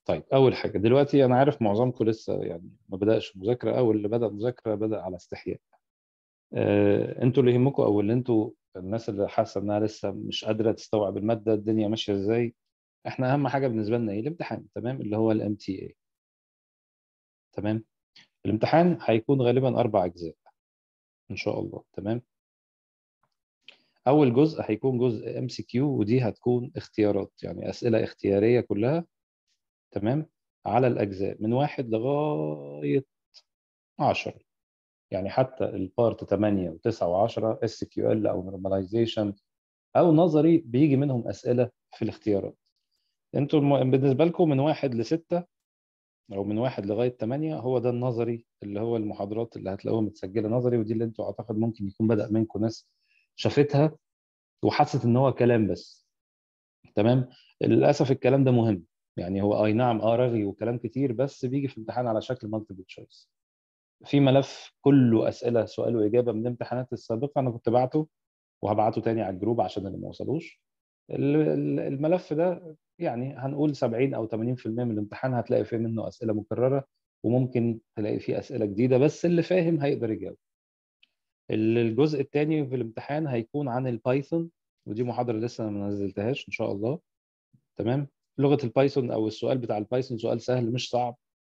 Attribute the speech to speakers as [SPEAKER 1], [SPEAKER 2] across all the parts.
[SPEAKER 1] طيب اول حاجه دلوقتي انا عارف معظمكم لسه يعني ما بداش مذاكره او اللي بدا مذاكره بدا على استحياء آه، انتوا اللي يهمكم او اللي انتوا الناس اللي حاسه انها لسه مش قادره تستوعب الماده الدنيا ماشيه ازاي احنا اهم حاجه بالنسبه لنا ايه الامتحان تمام اللي هو الام تي اي تمام الامتحان هيكون غالبا اربع اجزاء ان شاء الله تمام اول جزء هيكون جزء ام سي كيو ودي هتكون اختيارات يعني اسئله اختياريه كلها تمام على الاجزاء من واحد لغايه 10 يعني حتى البارت 8 و9 و10 اس كيو ال او نورماليزيشن او نظري بيجي منهم اسئله في الاختيارات انتوا الم... بالنسبه لكم من واحد لسته او من واحد لغايه 8 هو ده النظري اللي هو المحاضرات اللي هتلاقوها متسجله نظري ودي اللي انتوا اعتقد ممكن يكون بدا منكم ناس شافتها وحست ان هو كلام بس تمام للاسف الكلام ده مهم يعني هو اي نعم اه رغي وكلام كتير بس بيجي في الامتحان على شكل مالتيبل تشويس في ملف كله اسئله سؤال واجابه من الامتحانات السابقه انا كنت بعته وهبعته تاني على الجروب عشان اللي ما وصلوش الملف ده يعني هنقول 70 او 80% من الامتحان هتلاقي فيه منه اسئله مكرره وممكن تلاقي فيه اسئله جديده بس اللي فاهم هيقدر يجاوب الجزء الثاني في الامتحان هيكون عن البايثون ودي محاضره لسه ما نزلتهاش ان شاء الله تمام لغه البايثون او السؤال بتاع البايثون سؤال سهل مش صعب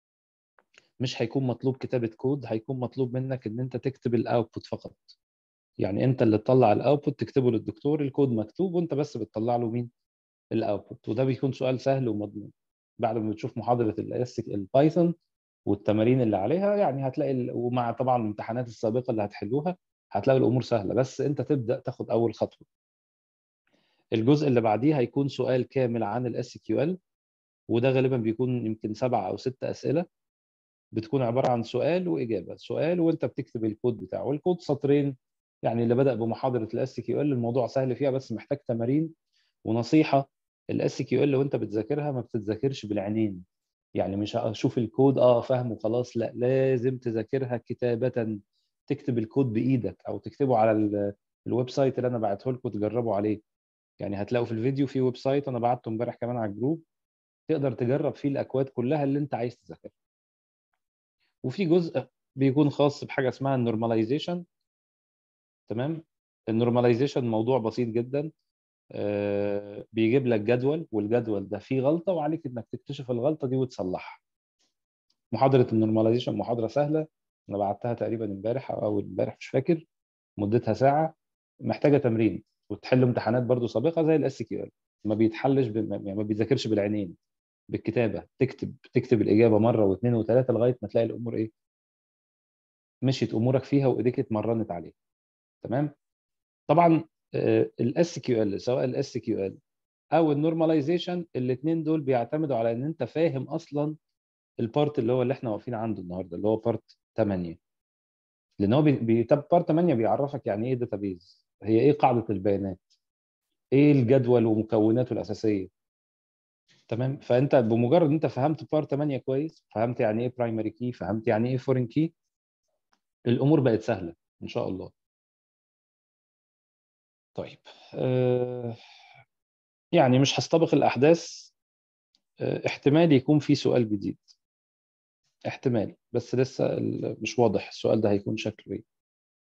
[SPEAKER 1] مش هيكون مطلوب كتابه كود هيكون مطلوب منك ان انت تكتب الاوتبوت فقط يعني انت اللي تطلع الاوتبوت تكتبه للدكتور الكود مكتوب وانت بس بتطلع له مين الاوتبوت وده بيكون سؤال سهل ومضمون بعد ما بتشوف محاضره البايثون والتمارين اللي عليها يعني هتلاقي ومع طبعا الامتحانات السابقه اللي هتحلوها هتلاقي الامور سهله بس انت تبدا تاخد اول خطوه الجزء اللي بعديه هيكون سؤال كامل عن الاس كيو ال وده غالبا بيكون يمكن سبعة او ست اسئله بتكون عباره عن سؤال واجابه سؤال وانت بتكتب الكود بتاعه والكود سطرين يعني اللي بدا بمحاضره الاس كيو ال الموضوع سهل فيها بس محتاج تمارين ونصيحه الاس كيو ال وانت بتذاكرها ما بتتذاكرش بالعينين يعني مش اشوف الكود اه فاهمه خلاص لا لازم تذاكرها كتابه تكتب الكود بايدك او تكتبه على الويب سايت اللي انا بعته لكم تجربوا عليه يعني هتلاقوا في الفيديو في ويب سايت انا بعته امبارح كمان على الجروب تقدر تجرب فيه الاكواد كلها اللي انت عايز تذاكرها وفي جزء بيكون خاص بحاجه اسمها النورماليزيشن تمام النورماليزيشن موضوع بسيط جدا آه بيجيب لك جدول والجدول ده فيه غلطه وعليك انك تكتشف الغلطه دي وتصلحها محاضره النورماليزيشن محاضره سهله انا بعتها تقريبا امبارح او اول امبارح مش فاكر مدتها ساعه محتاجه تمرين وتحل امتحانات برضو سابقه زي الاس كيو ال ما بيتحلش ب... يعني ما بيذاكرش بالعينين بالكتابه تكتب تكتب الاجابه مره واثنين وثلاثه لغايه ما تلاقي الامور ايه مشيت امورك فيها وايديك اتمرنت عليها تمام طبعا الاس كيو ال سواء الاس كيو ال او النورماليزيشن الاثنين دول بيعتمدوا على ان انت فاهم اصلا البارت اللي هو اللي احنا واقفين عنده النهارده اللي هو بارت 8 لان هو بي... بارت 8 بيعرفك يعني ايه داتابيز هي ايه قاعده البيانات ايه الجدول ومكوناته الاساسيه تمام فانت بمجرد ان انت فهمت بارت 8 كويس فهمت يعني ايه برايمري كي فهمت يعني ايه فورين كي الامور بقت سهله ان شاء الله طيب أه يعني مش هستبق الاحداث أه احتمال يكون في سؤال جديد احتمال بس لسه مش واضح السؤال ده هيكون شكله ايه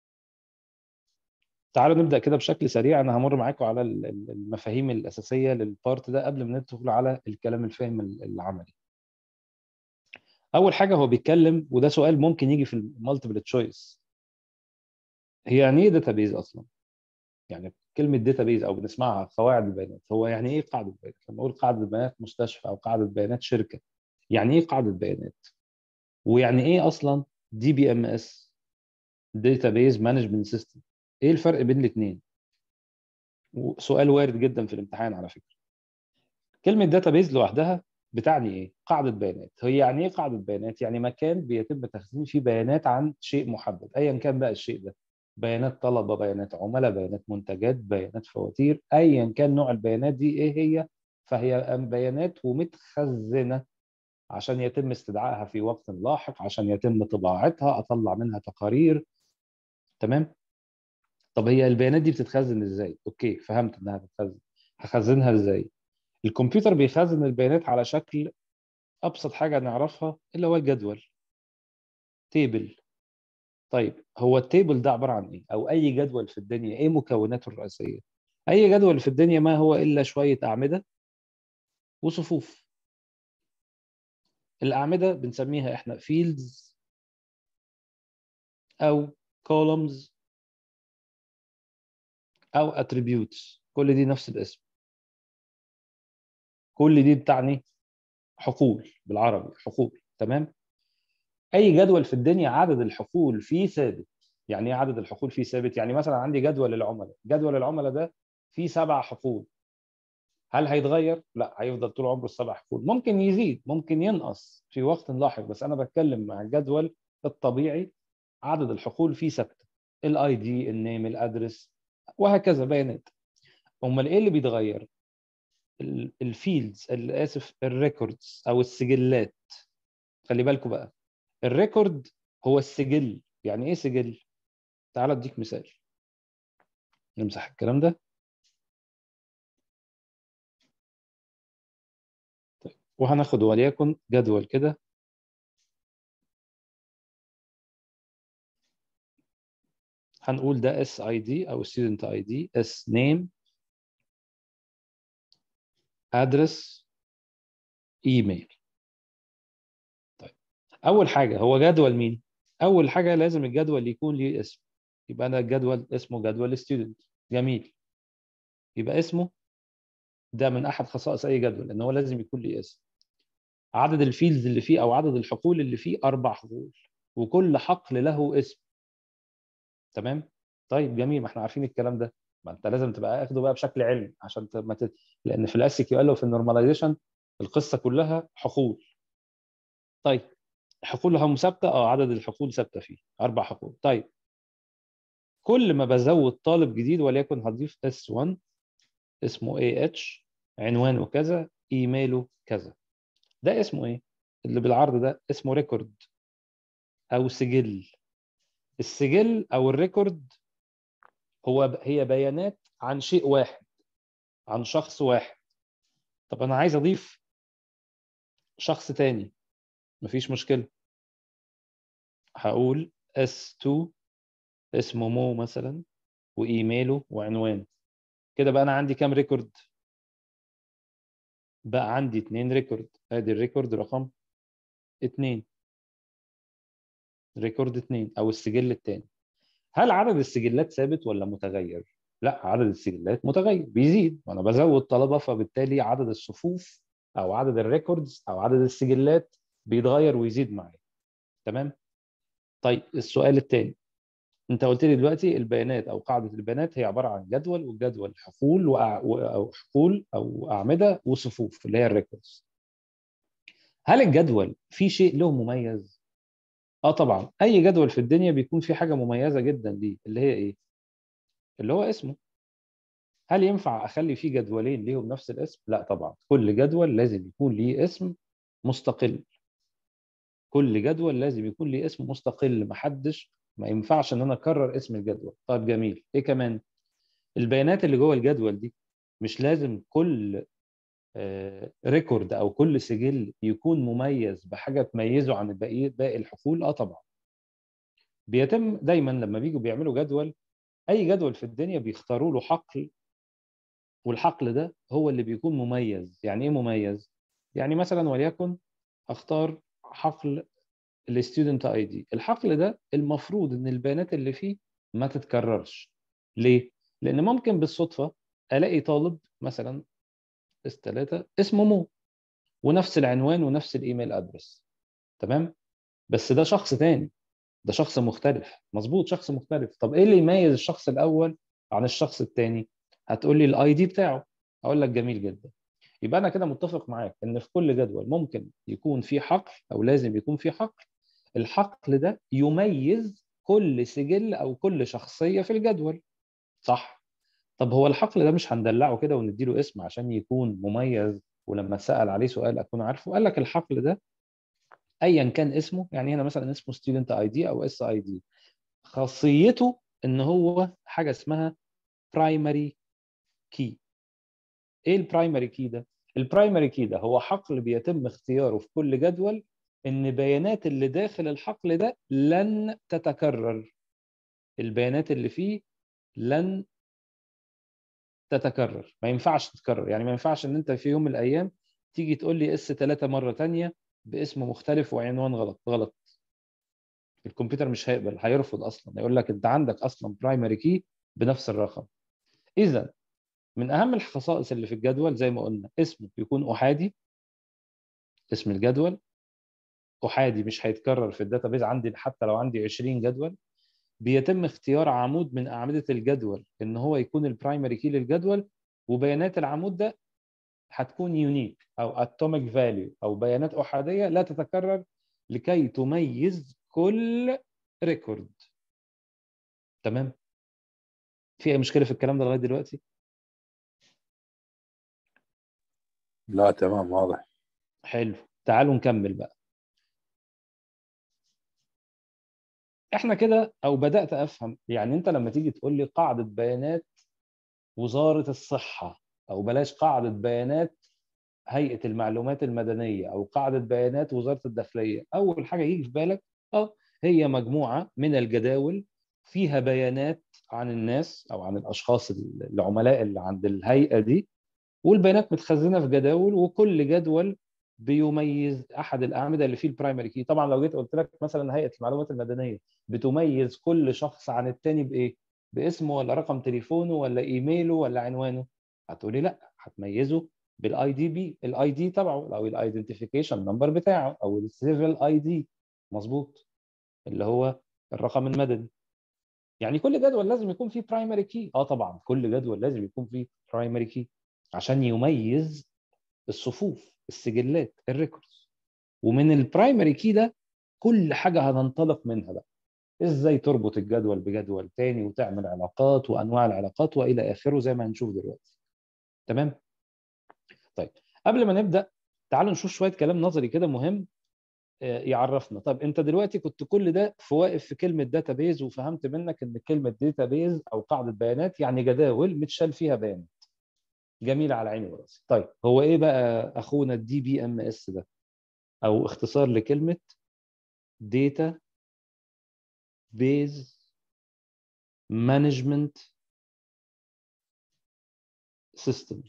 [SPEAKER 1] تعالوا نبدا كده بشكل سريع انا همر معاكم على المفاهيم الاساسيه للبارت ده قبل ما ندخل على الكلام الفهم العملي اول حاجه هو بيتكلم وده سؤال ممكن يجي في المالتيبل تشويس هي يعني ايه داتابيز اصلا يعني كلمه داتابيز او بنسمعها قواعد البيانات هو يعني ايه قاعده بيانات لما اقول قاعده بيانات مستشفى او قاعده بيانات شركه يعني ايه قاعده بيانات ويعني ايه اصلا دي بي ام اس داتابيز مانجمنت سيستم ايه الفرق بين الاثنين سؤال وارد جدا في الامتحان على فكره كلمه داتابيز لوحدها بتعني ايه قاعده بيانات هي يعني ايه قاعده بيانات يعني مكان بيتم تخزين فيه بيانات عن شيء محدد ايا كان بقى الشيء ده بيانات طلبه بيانات عملاء بيانات منتجات بيانات فواتير ايا كان نوع البيانات دي ايه هي فهي بيانات ومتخزنه عشان يتم استدعائها في وقت لاحق عشان يتم طباعتها اطلع منها تقارير تمام طب هي البيانات دي بتتخزن ازاي اوكي فهمت انها بتتخزن هخزنها ازاي الكمبيوتر بيخزن البيانات على شكل ابسط حاجه نعرفها اللي هو الجدول تيبل طيب هو التيبل ده عباره عن ايه او اي جدول في الدنيا ايه مكوناته الرئيسيه اي جدول في الدنيا ما هو الا شويه اعمده وصفوف الاعمده بنسميها احنا فيلدز او columns او attributes كل دي نفس الاسم كل دي بتعني حقول بالعربي حقول تمام اي جدول في الدنيا عدد الحقول فيه ثابت يعني ايه عدد الحقول فيه ثابت يعني مثلا عندي جدول العملاء جدول العملاء ده فيه سبع حقول هل هيتغير لا هيفضل طول عمره السبع حقول ممكن يزيد ممكن ينقص في وقت لاحق بس انا بتكلم مع الجدول الطبيعي عدد الحقول فيه ثابته الاي دي النيم الادرس وهكذا بيانات امال ايه اللي بيتغير الفيلدز اسف الريكوردز او السجلات خلي بالكم بقى الريكورد هو السجل يعني ايه سجل تعال اديك مثال نمسح الكلام ده طيب. وهناخد وليكن جدول كده هنقول ده اس اي دي او student اي دي اس نيم ادرس ايميل طيب اول حاجه هو جدول مين اول حاجه لازم الجدول يكون ليه اسم يبقى انا الجدول اسمه جدول ستودنت جميل يبقى اسمه ده من احد خصائص اي جدول ان هو لازم يكون ليه اسم عدد الفيلدز اللي فيه او عدد الحقول اللي فيه اربع حقول وكل حقل له اسم تمام طيب جميل ما احنا عارفين الكلام ده ما انت لازم تبقى اخده بقى بشكل علمي عشان ما ت... لان في الاس كيو ال وفي النورماليزيشن القصه كلها حقول طيب حقولها ثابته اه عدد الحقول ثابته فيه اربع حقول طيب كل ما بزود طالب جديد وليكن هضيف اس 1 اسمه اي اتش عنوانه كذا ايميله كذا ده اسمه ايه اللي بالعرض ده اسمه ريكورد او سجل السجل او الريكورد هو هي بيانات عن شيء واحد عن شخص واحد طب انا عايز اضيف شخص تاني مفيش مشكله هقول S2 اسمه مو مثلا وايميله وعنوانه كده بقى انا عندي كام ريكورد بقى عندي اتنين ريكورد ادي الريكورد رقم اتنين ريكورد اتنين او السجل التاني هل عدد السجلات ثابت ولا متغير؟ لا عدد السجلات متغير بيزيد وانا بزود طلبه فبالتالي عدد الصفوف او عدد الريكوردز او عدد السجلات بيتغير ويزيد معايا تمام؟ طيب السؤال الثاني انت قلت لي دلوقتي البيانات او قاعده البيانات هي عباره عن جدول والجدول حقول وأع... او حقول او اعمده وصفوف اللي هي الريكوردز هل الجدول فيه شيء له مميز اه طبعا اي جدول في الدنيا بيكون فيه حاجه مميزه جدا ليه اللي هي ايه اللي هو اسمه هل ينفع اخلي فيه جدولين ليهم نفس الاسم لا طبعا كل جدول لازم يكون ليه اسم مستقل كل جدول لازم يكون ليه اسم مستقل محدش ما ينفعش ان انا اكرر اسم الجدول طيب جميل ايه كمان البيانات اللي جوه الجدول دي مش لازم كل ريكورد او كل سجل يكون مميز بحاجه تميزه عن باقي باقي الحقول اه طبعا بيتم دايما لما بيجوا بيعملوا جدول اي جدول في الدنيا بيختاروا له حقل والحقل ده هو اللي بيكون مميز يعني ايه مميز يعني مثلا وليكن اختار حقل الستودنت اي دي الحقل ده المفروض ان البيانات اللي فيه ما تتكررش ليه لان ممكن بالصدفه الاقي طالب مثلا اس 3 اسمه مو ونفس العنوان ونفس الايميل ادرس تمام بس ده شخص تاني ده شخص مختلف مظبوط شخص مختلف طب ايه اللي يميز الشخص الاول عن الشخص الثاني هتقول لي الاي دي بتاعه اقول لك جميل جدا يبقى انا كده متفق معاك ان في كل جدول ممكن يكون في حقل او لازم يكون في حقل الحقل ده يميز كل سجل او كل شخصيه في الجدول صح طب هو الحقل ده مش هندلعه كده ونديله اسم عشان يكون مميز ولما اتسال عليه سؤال اكون عارفه قال لك الحقل ده ايا كان اسمه يعني هنا مثلا اسمه ستودنت اي دي او اس اي دي خاصيته ان هو حاجه اسمها برايمري كي ايه البرايمري كي ده البرايمري كي ده هو حقل بيتم اختياره في كل جدول ان بيانات اللي داخل الحقل ده لن تتكرر البيانات اللي فيه لن تتكرر ما ينفعش تتكرر يعني ما ينفعش ان انت في يوم من الايام تيجي تقول لي اس 3 مره تانية باسم مختلف وعنوان غلط غلط الكمبيوتر مش هيقبل هيرفض اصلا يقول لك انت عندك اصلا برايمري كي بنفس الرقم اذا من اهم الخصائص اللي في الجدول زي ما قلنا اسمه يكون احادي اسم الجدول احادي مش هيتكرر في الداتابيز عندي حتى لو عندي 20 جدول بيتم اختيار عمود من اعمده الجدول ان هو يكون البرايمري كي للجدول وبيانات العمود ده هتكون يونيك او اتوميك فاليو او بيانات احاديه لا تتكرر لكي تميز كل ريكورد تمام في اي مشكله في الكلام ده لغايه دلوقتي
[SPEAKER 2] لا تمام واضح
[SPEAKER 1] حلو تعالوا نكمل بقى احنا كده او بدات افهم يعني انت لما تيجي تقول لي قاعده بيانات وزاره الصحه او بلاش قاعده بيانات هيئه المعلومات المدنيه او قاعده بيانات وزاره الداخليه اول حاجه يجي في بالك اه هي مجموعه من الجداول فيها بيانات عن الناس او عن الاشخاص العملاء اللي عند الهيئه دي والبيانات متخزنه في جداول وكل جدول بيميز احد الاعمده اللي فيه البرايمري كي طبعا لو جيت قلت لك مثلا هيئه المعلومات المدنيه بتميز كل شخص عن التاني بايه باسمه ولا رقم تليفونه ولا ايميله ولا عنوانه هتقولي لا هتميزه بالاي دي بي الاي دي تبعه او الايدنتيفيكيشن نمبر بتاعه او السيفل اي دي مظبوط اللي هو الرقم المدني يعني كل جدول لازم يكون فيه برايمري كي اه طبعا كل جدول لازم يكون فيه برايمري كي عشان يميز الصفوف السجلات الريكوردز ومن البرايمري كي ده كل حاجه هننطلق منها بقى ازاي تربط الجدول بجدول تاني وتعمل علاقات وانواع العلاقات والى اخره زي ما هنشوف دلوقتي تمام طيب قبل ما نبدا تعالوا نشوف شويه كلام نظري كده مهم يعرفنا طب انت دلوقتي كنت كل ده في واقف في كلمه داتابيز وفهمت منك ان كلمه داتابيز او قاعده بيانات يعني جداول متشال فيها بيانات جميل على عيني وراسي طيب هو ايه بقى اخونا الدي بي ام اس ده او اختصار لكلمه داتا بيز مانجمنت سيستم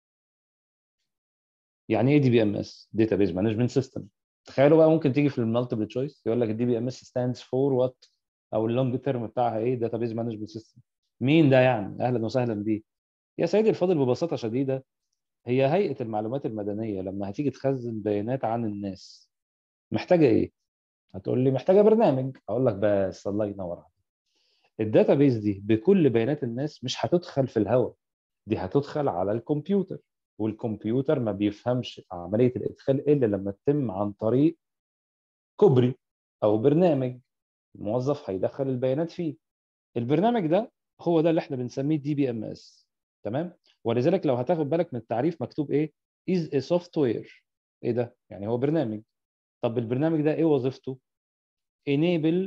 [SPEAKER 1] يعني ايه دي بي ام اس داتا بيز مانجمنت سيستم تخيلوا بقى ممكن تيجي في المالتيبل تشويس يقول لك الدي بي ام اس ستاندز فور وات او اللونج تيرم بتاعها ايه داتا بيز مانجمنت سيستم مين ده يعني اهلا وسهلا بيه يا سيدي الفاضل ببساطه شديده هي هيئه المعلومات المدنيه لما هتيجي تخزن بيانات عن الناس محتاجه ايه هتقول لي محتاجه برنامج اقول لك بس الله ينور عليك الداتا بيز دي بكل بيانات الناس مش هتدخل في الهواء دي هتدخل على الكمبيوتر والكمبيوتر ما بيفهمش عمليه الادخال الا لما تتم عن طريق كوبري او برنامج الموظف هيدخل البيانات فيه البرنامج ده هو ده اللي احنا بنسميه دي بي ام اس تمام ولذلك لو هتاخد بالك من التعريف مكتوب ايه is a software ايه ده يعني هو برنامج طب البرنامج ده ايه وظيفته enable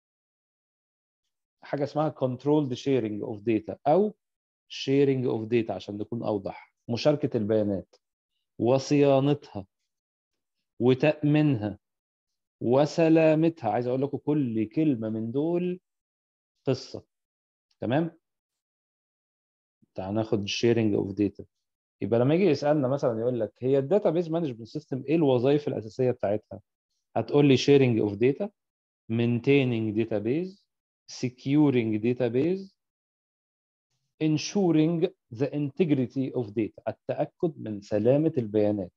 [SPEAKER 1] حاجه اسمها controlled sharing of data او sharing of data عشان نكون اوضح مشاركه البيانات وصيانتها وتامينها وسلامتها عايز اقول لكم كل كلمه من دول قصه تمام تعال ناخد الشيرنج اوف داتا يبقى لما يجي يسالنا مثلا يقول لك هي الداتا بيز مانجمنت سيستم ايه الوظائف الاساسيه بتاعتها هتقول لي شيرنج اوف داتا maintaining database securing database ensuring the integrity of data التاكد من سلامه البيانات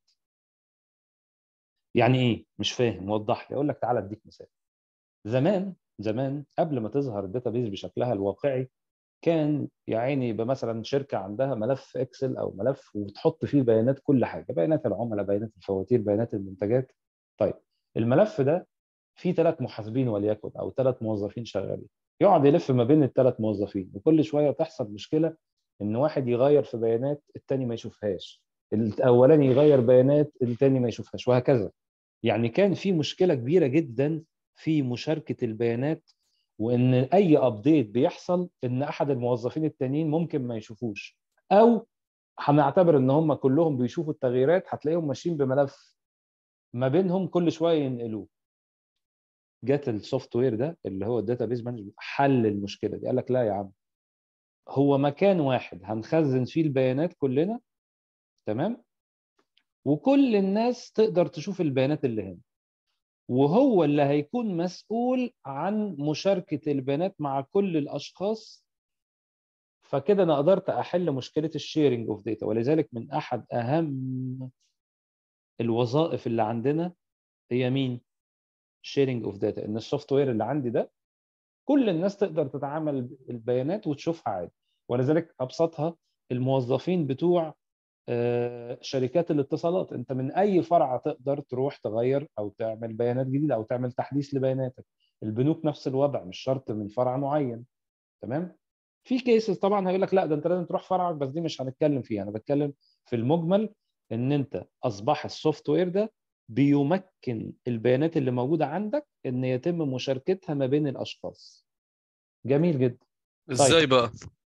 [SPEAKER 1] يعني ايه مش فاهم وضح لي اقول لك تعالى اديك مثال زمان زمان قبل ما تظهر الداتابيز بشكلها الواقعي كان يا عيني يبقى مثلا شركه عندها ملف اكسل او ملف وتحط فيه بيانات كل حاجه بيانات العملاء بيانات الفواتير بيانات المنتجات طيب الملف ده فيه ثلاث محاسبين وليكن او ثلاث موظفين شغالين يقعد يلف ما بين الثلاث موظفين وكل شويه تحصل مشكله ان واحد يغير في بيانات الثاني ما يشوفهاش الاولاني يغير بيانات الثاني ما يشوفهاش وهكذا يعني كان في مشكله كبيره جدا في مشاركه البيانات وان اي ابديت بيحصل ان احد الموظفين التانيين ممكن ما يشوفوش او هنعتبر ان هم كلهم بيشوفوا التغييرات هتلاقيهم ماشيين بملف ما بينهم كل شويه ينقلوه جت السوفت وير ده اللي هو الداتا بيز مانجمنت حل المشكله دي قال لك لا يا عم هو مكان واحد هنخزن فيه البيانات كلنا تمام وكل الناس تقدر تشوف البيانات اللي هنا وهو اللي هيكون مسؤول عن مشاركة البيانات مع كل الأشخاص فكده أنا قدرت أحل مشكلة الشيرنج اوف داتا ولذلك من أحد أهم الوظائف اللي عندنا هي مين؟ شيرنج اوف داتا إن السوفت وير اللي عندي ده كل الناس تقدر تتعامل البيانات وتشوفها عادي ولذلك أبسطها الموظفين بتوع شركات الاتصالات انت من اي فرع تقدر تروح تغير او تعمل بيانات جديده او تعمل تحديث لبياناتك البنوك نفس الوضع مش شرط من فرع معين تمام في كيسز طبعا هيقول لك لا ده انت لازم تروح فرعك بس دي مش هنتكلم فيها انا بتكلم في المجمل ان انت اصبح السوفت وير ده بيمكن البيانات اللي موجوده عندك ان يتم مشاركتها ما بين الاشخاص جميل جدا
[SPEAKER 3] ازاي بقى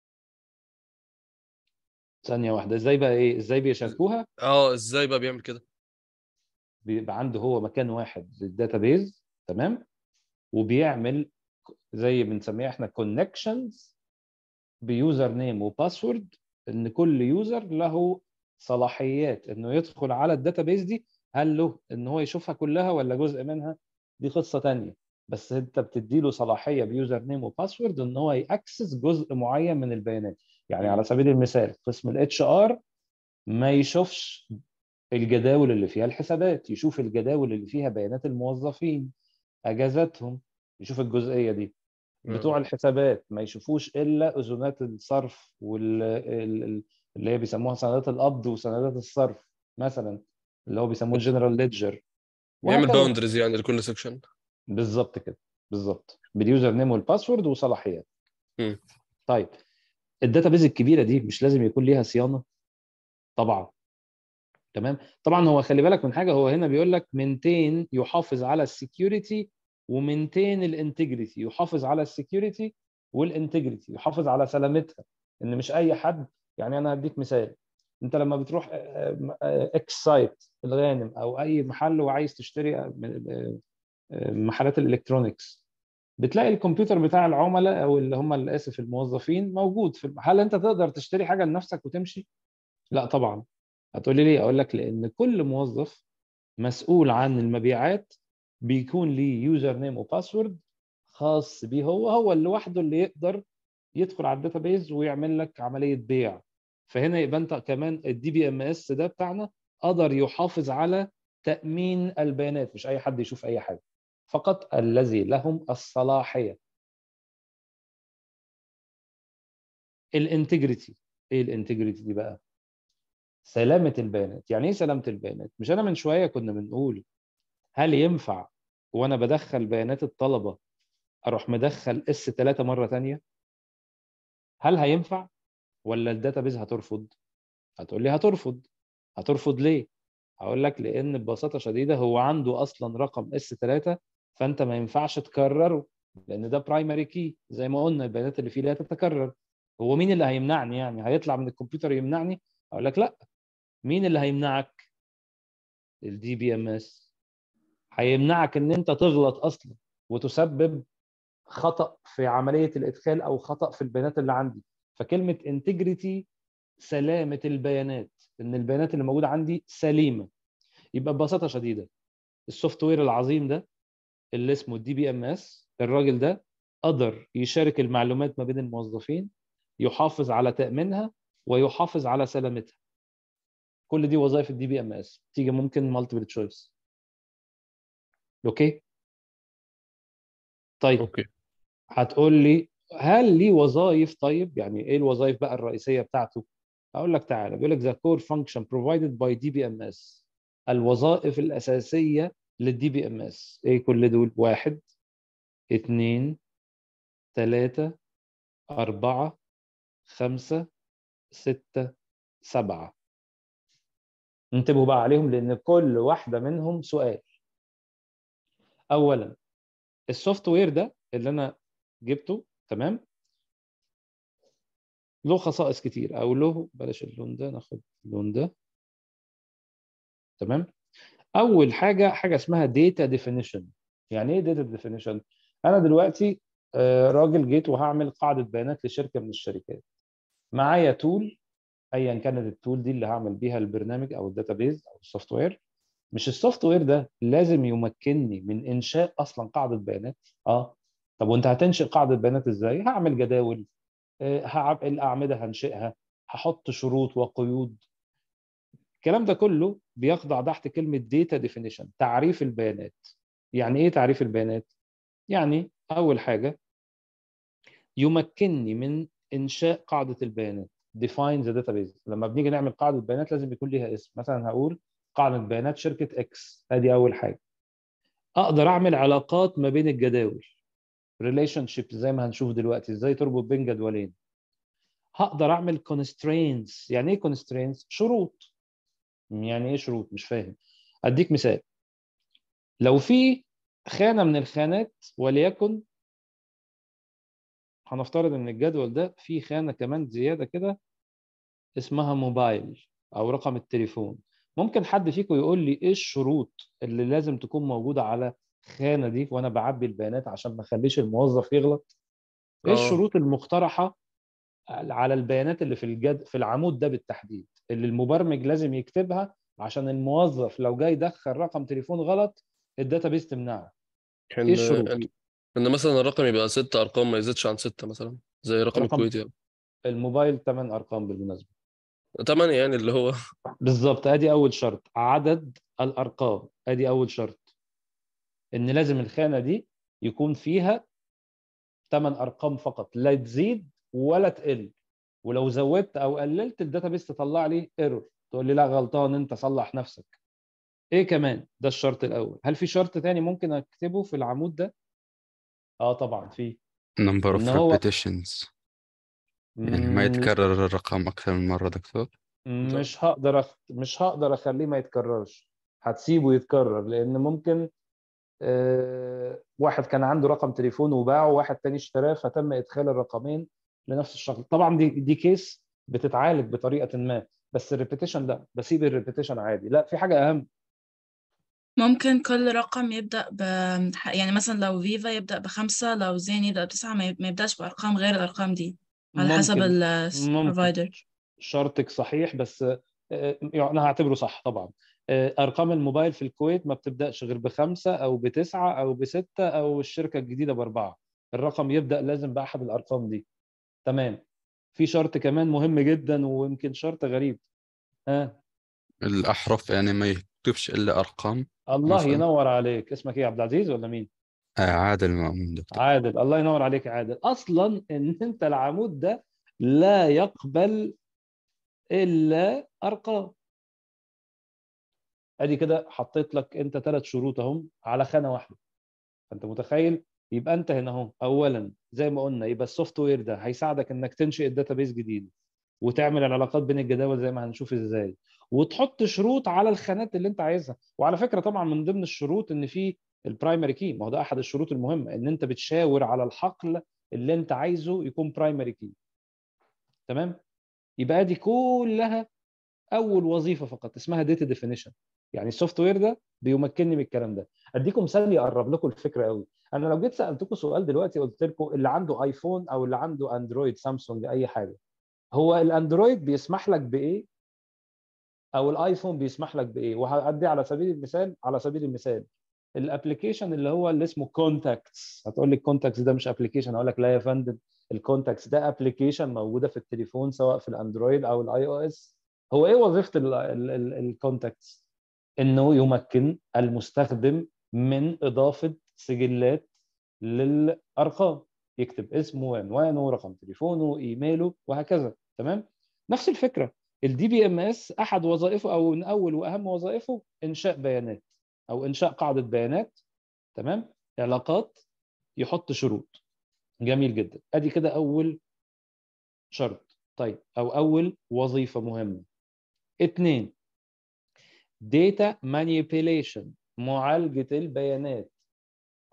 [SPEAKER 1] ثانيه واحده ازاي بقى ايه ازاي بيشاركوها
[SPEAKER 3] اه ازاي بقى بيعمل كده
[SPEAKER 1] بيبقى عنده هو مكان واحد للداتابيز تمام وبيعمل زي بنسميها احنا كونكشنز بيوزر نيم وباسورد ان كل يوزر له صلاحيات انه يدخل على الداتابيز دي هل له ان هو يشوفها كلها ولا جزء منها دي قصه ثانيه بس انت بتدي له صلاحيه بيوزر نيم وباسورد ان هو ياكسس جزء معين من البيانات يعني على سبيل المثال قسم الاتش ار ما يشوفش الجداول اللي فيها الحسابات يشوف الجداول اللي فيها بيانات الموظفين اجازاتهم يشوف الجزئيه دي بتوع الحسابات ما يشوفوش الا اذونات الصرف وال اللي هي بيسموها سندات القبض وسندات الصرف مثلا اللي هو بيسموه الجنرال ليدجر
[SPEAKER 3] بيعمل باوندرز يعني لكل سكشن
[SPEAKER 1] بالظبط كده بالظبط باليوزر نيم والباسورد وصلاحيات
[SPEAKER 3] م.
[SPEAKER 1] طيب الداتابيز الكبيره دي مش لازم يكون ليها صيانه طبعا تمام طبعا هو خلي بالك من حاجه هو هنا بيقول لك منتين يحافظ على السكيورتي ومنتين الانتجريتي يحافظ على السكيورتي والانتجريتي يحافظ على سلامتها ان مش اي حد يعني انا هديك مثال انت لما بتروح اكس سايت الغانم او اي محل وعايز تشتري محلات الالكترونيكس بتلاقي الكمبيوتر بتاع العملاء او اللي هم اللي اسف الموظفين موجود في هل انت تقدر تشتري حاجه لنفسك وتمشي؟ لا طبعا هتقولي ليه؟ اقول لك لان كل موظف مسؤول عن المبيعات بيكون ليه يوزر نيم وباسورد خاص بيه هو هو اللي لوحده اللي يقدر يدخل على الداتابيز ويعمل لك عمليه بيع فهنا يبقى انت كمان الدي بي ام اس ده بتاعنا قدر يحافظ على تامين البيانات مش اي حد يشوف اي حاجه فقط الذي لهم الصلاحيه الانتجريتي ايه الانتجريتي دي بقى سلامه البيانات يعني ايه سلامه البيانات مش انا من شويه كنا بنقول هل ينفع وانا بدخل بيانات الطلبه اروح مدخل اس 3 مره ثانيه هل هينفع ولا الداتابيز هترفض هتقول لي هترفض هترفض ليه هقول لك لان ببساطه شديده هو عنده اصلا رقم اس 3 فانت ما ينفعش تكرره لان ده برايمري كي زي ما قلنا البيانات اللي فيه لا تتكرر هو مين اللي هيمنعني يعني هيطلع من الكمبيوتر يمنعني اقول لك لا مين اللي هيمنعك الدي بي ام اس هيمنعك ان انت تغلط اصلا وتسبب خطا في عمليه الادخال او خطا في البيانات اللي عندي فكلمه انتجريتي سلامه البيانات ان البيانات اللي موجوده عندي سليمه يبقى ببساطه شديده السوفت وير العظيم ده اللي اسمه الدي بي ام اس الراجل ده قدر يشارك المعلومات ما بين الموظفين يحافظ على تامينها ويحافظ على سلامتها كل دي وظائف الدي بي ام اس تيجي ممكن مالتيبل تشويس اوكي طيب
[SPEAKER 3] اوكي
[SPEAKER 1] هتقول لي هل ليه وظائف طيب يعني ايه الوظائف بقى الرئيسيه بتاعته اقول لك تعالى بيقول لك the core function provided by DBMS الوظائف الاساسيه للدي بي ام اس ايه كل دول واحد اثنين ثلاثة أربعة خمسة ستة سبعة انتبهوا بقى عليهم لأن كل واحدة منهم سؤال أولا السوفت وير ده اللي أنا جبته تمام له خصائص كتير او له بلاش اللون ده ناخد اللون ده تمام اول حاجه حاجه اسمها داتا ديفينيشن يعني ايه داتا ديفينيشن انا دلوقتي آه، راجل جيت وهعمل قاعده بيانات لشركه من الشركات معايا تول ايا كانت التول دي اللي هعمل بيها البرنامج او الداتابيز او السوفت وير مش السوفت وير ده لازم يمكنني من انشاء اصلا قاعده بيانات اه طب وانت هتنشئ قاعده بيانات ازاي هعمل جداول آه، هعمل الاعمده هنشئها هحط شروط وقيود الكلام ده كله بيخضع تحت كلمه داتا ديفينيشن تعريف البيانات يعني ايه تعريف البيانات يعني اول حاجه يمكنني من انشاء قاعده البيانات define the database لما بنيجي نعمل قاعده بيانات لازم يكون ليها اسم مثلا هقول قاعده بيانات شركه اكس ادي اول حاجه اقدر اعمل علاقات ما بين الجداول ريليشن شيب زي ما هنشوف دلوقتي ازاي تربط بين جدولين هقدر اعمل constraints يعني ايه constraints شروط يعني ايه شروط مش فاهم اديك مثال لو في خانه من الخانات وليكن هنفترض ان الجدول ده فيه خانه كمان زياده كده اسمها موبايل او رقم التليفون ممكن حد فيكم يقول لي ايه الشروط اللي لازم تكون موجوده على خانه دي وانا بعبي البيانات عشان ما اخليش الموظف يغلط ايه
[SPEAKER 3] آه.
[SPEAKER 1] الشروط المقترحه على البيانات اللي في الجد في العمود ده بالتحديد اللي المبرمج لازم يكتبها عشان الموظف لو جاي يدخل رقم تليفون غلط الداتابيس تمنعه
[SPEAKER 3] ان
[SPEAKER 1] ايه الشروط؟
[SPEAKER 3] ان ان مثلا الرقم يبقى ست ارقام ما يزيدش عن ستة مثلا زي رقم
[SPEAKER 1] رقم-
[SPEAKER 3] الكويت يعني
[SPEAKER 1] الموبايل 8 ارقام بالمناسبه
[SPEAKER 3] تمانية يعني اللي هو
[SPEAKER 1] بالظبط ادي اول شرط عدد الارقام ادي اول شرط ان لازم الخانه دي يكون فيها 8 ارقام فقط لا تزيد ولا تقل ولو زودت او قللت الداتابيس تطلع لي ايرور تقول لي لا غلطان انت صلح نفسك ايه كمان ده الشرط الاول هل في شرط تاني ممكن اكتبه في العمود ده اه طبعا في
[SPEAKER 4] number of
[SPEAKER 1] إن هو-
[SPEAKER 4] repetitions يعني ما
[SPEAKER 1] مم،
[SPEAKER 4] يتكرر الرقم أكثر من مرة دكتور
[SPEAKER 1] مش هقدر أخ... مش هقدر اخليه ما يتكررش هتسيبه يتكرر لان ممكن آه، واحد كان عنده رقم تليفون وباعه وواحد تاني اشتراه فتم ادخال الرقمين لنفس الشخص طبعا دي دي كيس بتتعالج بطريقه ما بس الريبيتيشن لا بسيب الريبيتيشن عادي لا في حاجه اهم
[SPEAKER 5] ممكن كل رقم يبدأ ب يعني مثلا لو فيفا يبدأ بخمسة لو زين يبدأ بتسعة ما ما يبدأش بأرقام غير الأرقام دي على حسب
[SPEAKER 1] ممكن
[SPEAKER 5] ال
[SPEAKER 1] ممكن.
[SPEAKER 5] provider
[SPEAKER 1] شرطك صحيح بس آه، يعني انا هعتبره صح طبعا آه، ارقام الموبايل في الكويت ما بتبداش غير بخمسه او بتسعه او بسته او الشركه الجديده باربعه الرقم يبدا لازم باحد الارقام دي تمام في شرط كمان مهم جدا ويمكن شرط غريب ها
[SPEAKER 4] الأحرف يعني ما يكتبش إلا أرقام
[SPEAKER 1] الله
[SPEAKER 4] مثلاً؟
[SPEAKER 1] ينور عليك اسمك ايه يا عبد العزيز ولا مين
[SPEAKER 4] آه عادل مأمون دكتور
[SPEAKER 1] عادل الله ينور عليك يا عادل اصلا ان انت العمود ده لا يقبل الا ارقام ادي كده حطيت لك انت ثلاث شروط اهم على خانه واحده فانت متخيل يبقى انت هنا اهو اولا زي ما قلنا يبقى السوفت وير ده هيساعدك انك تنشئ الداتابيس جديد وتعمل العلاقات بين الجداول زي ما هنشوف ازاي وتحط شروط على الخانات اللي انت عايزها وعلى فكره طبعا من ضمن الشروط ان في البرايمري كي ما هو ده احد الشروط المهمه ان انت بتشاور على الحقل اللي انت عايزه يكون برايمري كي تمام يبقى دي كلها اول وظيفه فقط اسمها داتا ديفينيشن يعني السوفت وير ده بيمكنني من الكلام ده اديكم مثال يقرب لكم الفكره قوي انا لو جيت سالتكم سؤال دلوقتي قلت لكم اللي عنده ايفون او اللي عنده اندرويد سامسونج اي حاجه هو الاندرويد بيسمح لك بايه او الايفون بيسمح لك بايه وهادي على سبيل المثال على سبيل المثال الابلكيشن اللي هو اللي اسمه كونتاكتس هتقول لي الكونتاكتس ده مش ابلكيشن اقول لك لا يا فندم الكونتاكتس ده ابلكيشن موجوده في التليفون سواء في الاندرويد او الاي او اس هو ايه وظيفه الكونتاكتس انه يمكن المستخدم من اضافه سجلات للارقام يكتب اسمه وعنوانه رقم تليفونه ايميله وهكذا تمام نفس الفكره الدي بي ام اس احد وظائفه او من اول واهم وظائفه انشاء بيانات او انشاء قاعده بيانات تمام علاقات يحط شروط جميل جدا ادي كده اول شرط طيب او اول وظيفه مهمه اثنين data manipulation معالجه البيانات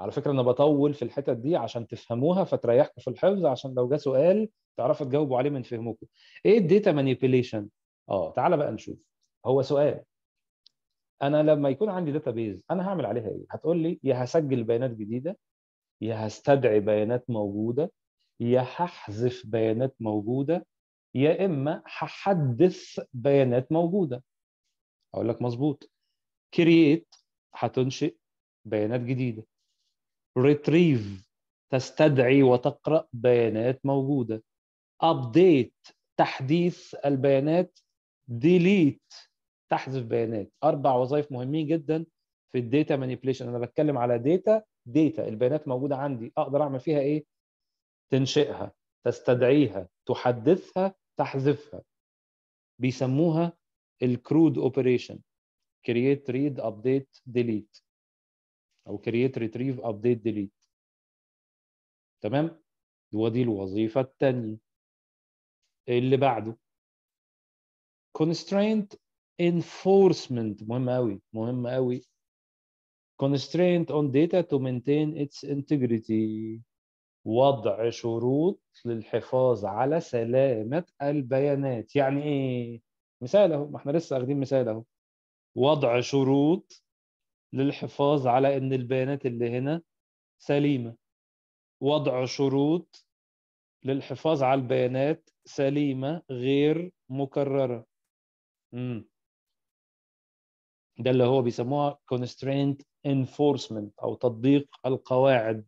[SPEAKER 1] على فكره انا بطول في الحتت دي عشان تفهموها فتريحكم في الحفظ عشان لو جه سؤال تعرفوا تجاوبوا عليه من فهمكم ايه الداتا مانيبيوليشن اه تعالى بقى نشوف هو سؤال انا لما يكون عندي داتا بيز انا هعمل عليها ايه هتقول لي يا هسجل بيانات جديده يا هستدعي بيانات موجوده يا هحذف بيانات موجوده يا اما هحدث بيانات موجوده اقول لك مظبوط كرييت هتنشئ بيانات جديده ريتريف تستدعي وتقرا بيانات موجوده ابديت تحديث البيانات ديليت تحذف بيانات اربع وظائف مهمين جدا في الداتا مانيبيوليشن انا بتكلم على داتا داتا البيانات موجوده عندي اقدر اعمل فيها ايه تنشئها تستدعيها تحدثها تحذفها بيسموها الكرود اوبريشن create read update delete او create retrieve update delete تمام ودي الوظيفه الثانيه اللي بعده constraint enforcement مهم قوي مهم قوي constraint on data to maintain its integrity وضع شروط للحفاظ على سلامة البيانات يعني ايه مثال اهو ما احنا لسه واخدين مثال اهو وضع شروط للحفاظ على ان البيانات اللي هنا سليمة وضع شروط للحفاظ على البيانات سليمة غير مكررة مم. ده اللي هو بيسموها constraint enforcement أو تطبيق القواعد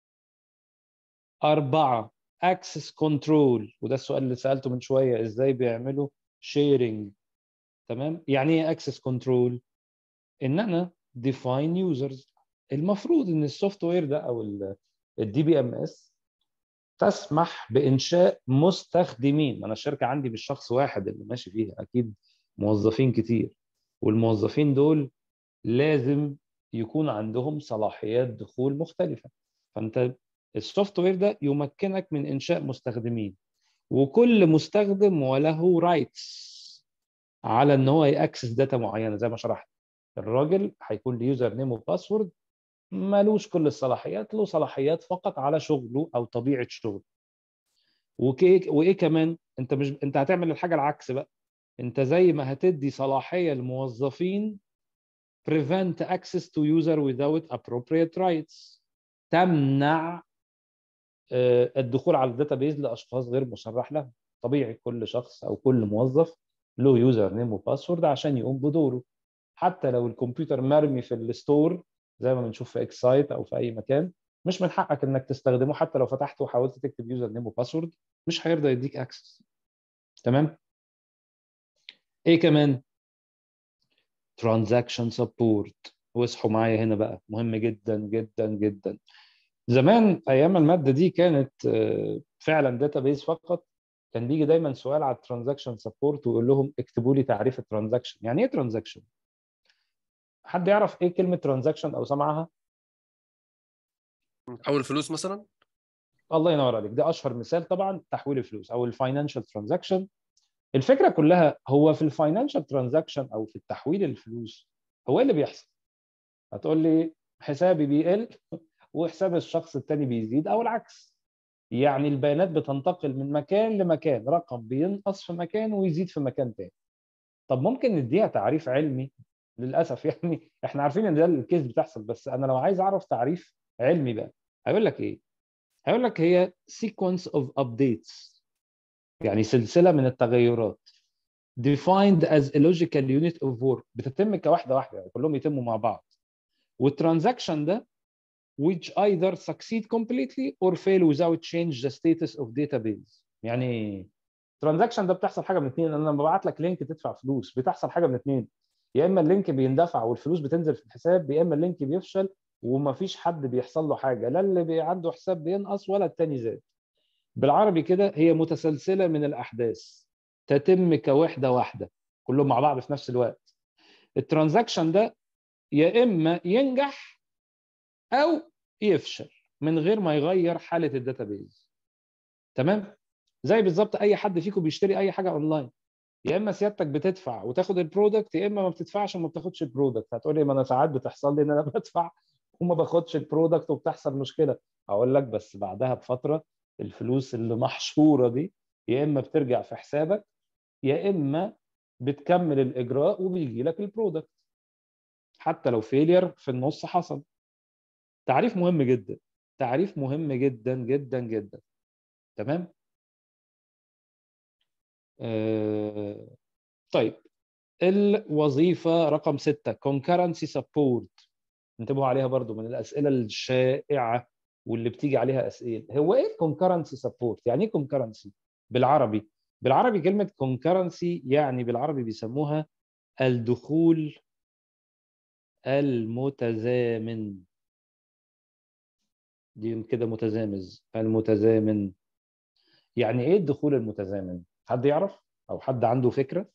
[SPEAKER 1] أربعة access control وده السؤال اللي سألته من شوية إزاي بيعملوا sharing تمام يعني إيه access control إن أنا define users المفروض إن السوفت وير ده أو الدي بي ام اس تسمح بانشاء مستخدمين انا الشركه عندي مش شخص واحد اللي ماشي فيها اكيد موظفين كتير والموظفين دول لازم يكون عندهم صلاحيات دخول مختلفه فانت السوفت وير ده يمكنك من انشاء مستخدمين وكل مستخدم وله رايتس على ان هو ياكسس داتا معينه زي ما شرحت الراجل هيكون له يوزر نيم وباسورد مالوش كل الصلاحيات له صلاحيات فقط على شغله او طبيعه شغله وكي وايه كمان انت مش انت هتعمل الحاجه العكس بقى انت زي ما هتدي صلاحيه للموظفين prevent access to user without appropriate rights تمنع الدخول على الداتابيز لاشخاص غير مصرح لهم طبيعي كل شخص او كل موظف له يوزر نيم وباسورد عشان يقوم بدوره حتى لو الكمبيوتر مرمي في الستور زي ما بنشوف في اكسايت او في اي مكان مش من حقك انك تستخدمه حتى لو فتحته وحاولت تكتب يوزر نيم وباسورد مش هيرضى يديك اكسس تمام ايه كمان ترانزاكشن سبورت واصحوا معايا هنا بقى مهم جدا جدا جدا زمان ايام الماده دي كانت فعلا داتابيز فقط كان بيجي دايما سؤال على الترانزاكشن سبورت ويقول لهم اكتبوا لي تعريف الترانزاكشن يعني ايه ترانزاكشن حد يعرف ايه كلمه ترانزاكشن او سمعها
[SPEAKER 3] حول فلوس مثلا
[SPEAKER 1] الله ينور عليك ده اشهر مثال طبعا تحويل الفلوس او الفاينانشال ترانزاكشن الفكره كلها هو في الفاينانشال ترانزاكشن او في التحويل الفلوس هو ايه اللي بيحصل هتقول لي حسابي بيقل وحساب الشخص الثاني بيزيد او العكس يعني البيانات بتنتقل من مكان لمكان رقم بينقص في مكان ويزيد في مكان تاني طب ممكن نديها تعريف علمي للاسف يعني احنا عارفين ان ده الكيس بتحصل بس انا لو عايز اعرف تعريف علمي بقى هيقول لك ايه هيقول لك هي sequence of updates يعني سلسله من التغيرات defined as a logical unit of work بتتم كواحده واحده يعني كلهم يتموا مع بعض والترانزاكشن ده which either succeed completely or fail without change the status of database يعني ترانزاكشن ده بتحصل حاجه من اثنين انا لما ببعت لك لينك تدفع فلوس بتحصل حاجه من اثنين يا اما اللينك بيندفع والفلوس بتنزل في الحساب يا اما اللينك بيفشل ومفيش حد بيحصل له حاجه لا اللي عنده حساب بينقص ولا التاني زاد بالعربي كده هي متسلسله من الاحداث تتم كوحده واحده كلهم مع بعض في نفس الوقت الترانزاكشن ده يا اما ينجح او يفشل من غير ما يغير حاله الداتابيز تمام زي بالظبط اي حد فيكم بيشتري اي حاجه اونلاين يا اما سيادتك بتدفع وتاخد البرودكت يا اما ما بتدفعش وما بتاخدش البرودكت هتقول لي ما انا ساعات بتحصل لي ان انا بدفع وما باخدش البرودكت وبتحصل مشكله اقول لك بس بعدها بفتره الفلوس اللي محشوره دي يا اما بترجع في حسابك يا اما بتكمل الاجراء وبيجي لك البرودكت حتى لو فيلير في النص حصل تعريف مهم جدا تعريف مهم جدا جدا جدا تمام آه... طيب الوظيفه رقم ستة concurrency support انتبهوا عليها برضو من الاسئله الشائعه واللي بتيجي عليها اسئله هو ايه الكونكرنسي سبورت يعني ايه كونكرنسي بالعربي بالعربي كلمه كونكرنسي يعني بالعربي بيسموها الدخول المتزامن دي كده متزامز المتزامن يعني ايه الدخول المتزامن حد يعرف او حد عنده فكره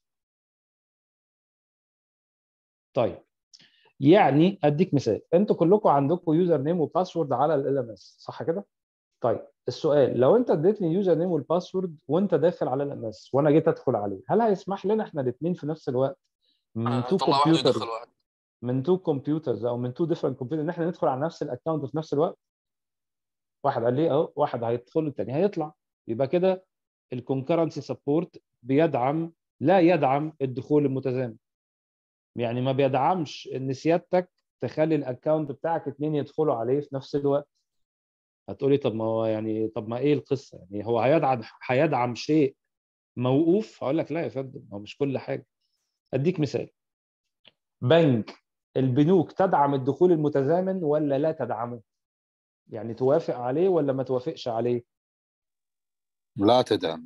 [SPEAKER 1] طيب يعني اديك مثال انتوا كلكم عندكم يوزر نيم وباسورد على ال ام اس صح كده طيب السؤال لو انت اديتني اليوزر نيم والباسورد وانت داخل على ال ام اس وانا جيت ادخل عليه هل هيسمح لنا احنا الاثنين في نفس الوقت من تو
[SPEAKER 3] طلع واحد
[SPEAKER 1] كمبيوترز
[SPEAKER 3] يدخل واحد
[SPEAKER 1] من تو كمبيوترز او من تو ديفرنت كمبيوترز ان احنا ندخل على نفس الاكونت في نفس الوقت واحد قال لي اهو واحد هيدخل الثاني هيطلع يبقى كده الكونكرنسي سبورت بيدعم لا يدعم الدخول المتزامن يعني ما بيدعمش ان سيادتك تخلي الاكونت بتاعك اتنين يدخلوا عليه في نفس الوقت هتقولي طب ما هو يعني طب ما ايه القصه يعني هو هيدعم هيدعم شيء موقوف هقول لك لا يا فندم هو مش كل حاجه اديك مثال بنك البنوك تدعم الدخول المتزامن ولا لا تدعمه يعني توافق عليه ولا ما توافقش عليه
[SPEAKER 2] لا تدعم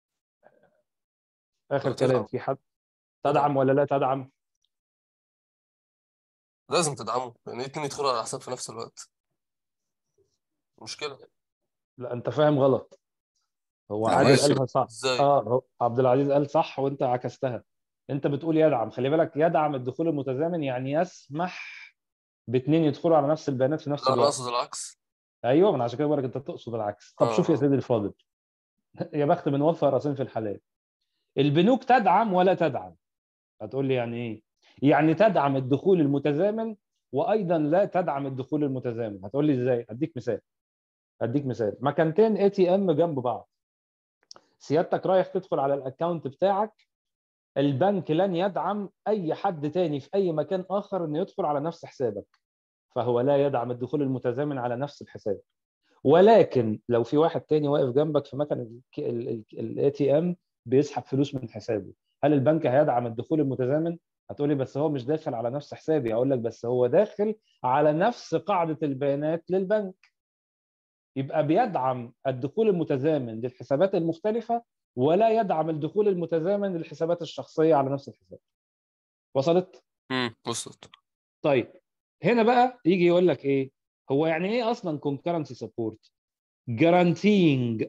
[SPEAKER 1] اخر
[SPEAKER 3] لا تدعم.
[SPEAKER 1] كلام في حد تدعم ولا لا تدعم
[SPEAKER 3] لازم تدعمه يعني الاثنين يدخلوا على حساب في نفس الوقت مشكلة
[SPEAKER 1] لا انت فاهم غلط هو
[SPEAKER 2] لا،
[SPEAKER 1] عادل
[SPEAKER 2] ماشي.
[SPEAKER 1] قالها صح
[SPEAKER 3] ازاي؟
[SPEAKER 1] اه هو عبد العزيز قال صح وانت عكستها انت بتقول يدعم خلي بالك يدعم الدخول المتزامن يعني يسمح باثنين يدخلوا على نفس البيانات في نفس
[SPEAKER 3] لا انا
[SPEAKER 1] الوقت
[SPEAKER 3] اقصد العكس
[SPEAKER 1] ايوه من عشان كده بقول لك انت تقصد العكس طب
[SPEAKER 3] آه.
[SPEAKER 1] شوف يا سيدي الفاضل يا بخت من وفى راسين في الحلال البنوك تدعم ولا تدعم هتقول لي يعني ايه يعني تدعم الدخول المتزامن وايضا لا تدعم الدخول المتزامن هتقول لي ازاي اديك مثال اديك مثال مكانتين اي تي ام جنب بعض سيادتك رايح تدخل على الاكونت بتاعك البنك لن يدعم اي حد تاني في اي مكان اخر انه يدخل على نفس حسابك فهو لا يدعم الدخول المتزامن على نفس الحساب ولكن لو في واحد تاني واقف جنبك في مكان الاي تي ام بيسحب فلوس من حسابه هل البنك هيدعم الدخول المتزامن هتقولي بس هو مش داخل على نفس حسابي اقول لك بس هو داخل على نفس قاعده البيانات للبنك يبقى بيدعم الدخول المتزامن للحسابات المختلفه ولا يدعم الدخول المتزامن للحسابات الشخصيه على نفس الحساب وصلت
[SPEAKER 3] امم وصلت
[SPEAKER 1] طيب هنا بقى يجي يقول لك ايه هو يعني ايه اصلا concurrency support guaranteeing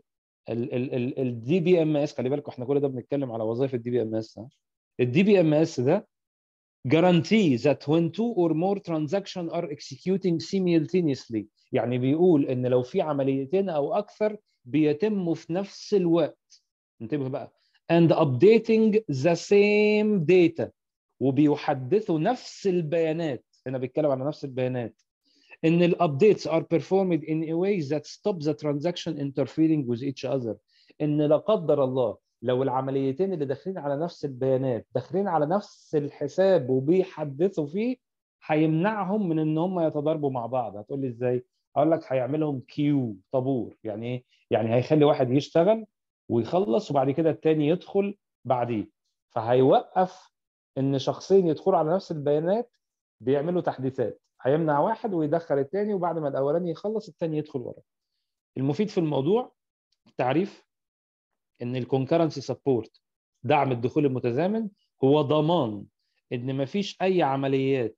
[SPEAKER 1] الدي بي ام اس خلي بالكم احنا كل ده بنتكلم على وظائف الدي بي ام اس الدي بي ام اس ده guarantee that when two or more transactions are executing simultaneously يعني بيقول ان لو في عمليتين او اكثر بيتموا في نفس الوقت انتبه بقى and updating the same data وبيحدثوا نفس البيانات هنا بيتكلم على نفس البيانات ان الابديتس are performed in a way that stop the transaction interfering with each other ان لا قدر الله لو العمليتين اللي داخلين على نفس البيانات داخلين على نفس الحساب وبيحدثوا فيه هيمنعهم من ان هم يتضاربوا مع بعض هتقول لي ازاي اقول لك هيعملهم كيو طابور يعني ايه يعني هيخلي واحد يشتغل ويخلص وبعد كده التاني يدخل بعديه فهيوقف ان شخصين يدخلوا على نفس البيانات بيعملوا تحديثات هيمنع واحد ويدخل التاني وبعد ما الاولاني يخلص التاني يدخل وراه المفيد في الموضوع تعريف ان الكونكرنسي سبورت دعم الدخول المتزامن هو ضمان ان مفيش اي عمليات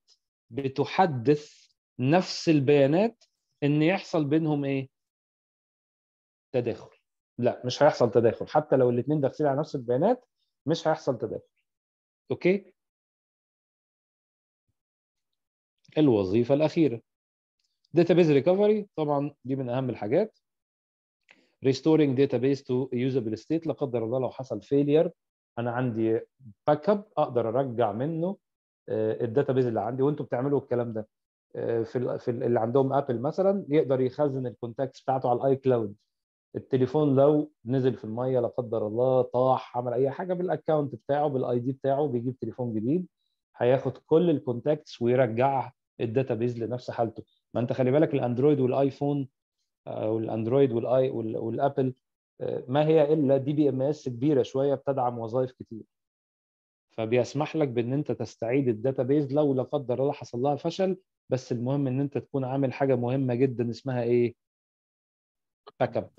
[SPEAKER 1] بتحدث نفس البيانات ان يحصل بينهم ايه تداخل لا مش هيحصل تداخل حتى لو الاثنين داخلين على نفس البيانات مش هيحصل تداخل اوكي الوظيفه الاخيره database recovery طبعا دي من اهم الحاجات restoring database to usable state لا قدر الله لو حصل failure انا عندي باك اب اقدر ارجع منه الداتابيز اللي عندي وانتوا بتعملوا الكلام ده آه، في ال في ال- اللي عندهم ابل مثلا يقدر يخزن الكونتاكتس بتاعته على الاي كلاود التليفون لو نزل في الميه لا قدر الله طاح عمل اي حاجه بالاكونت بتاعه بالاي دي بتاعه بيجيب تليفون جديد هياخد كل الكونتاكتس ويرجع الداتابيز لنفس حالته ما انت خلي بالك الاندرويد والايفون او الاندرويد والاي وال- والابل آه، ما هي الا دي بي ام اس كبيره شويه بتدعم وظائف كتير فبيسمح لك بان انت تستعيد الداتابيز لو لا قدر الله حصل لها فشل بس المهم ان انت تكون عامل حاجه مهمه جدا اسمها ايه باك اب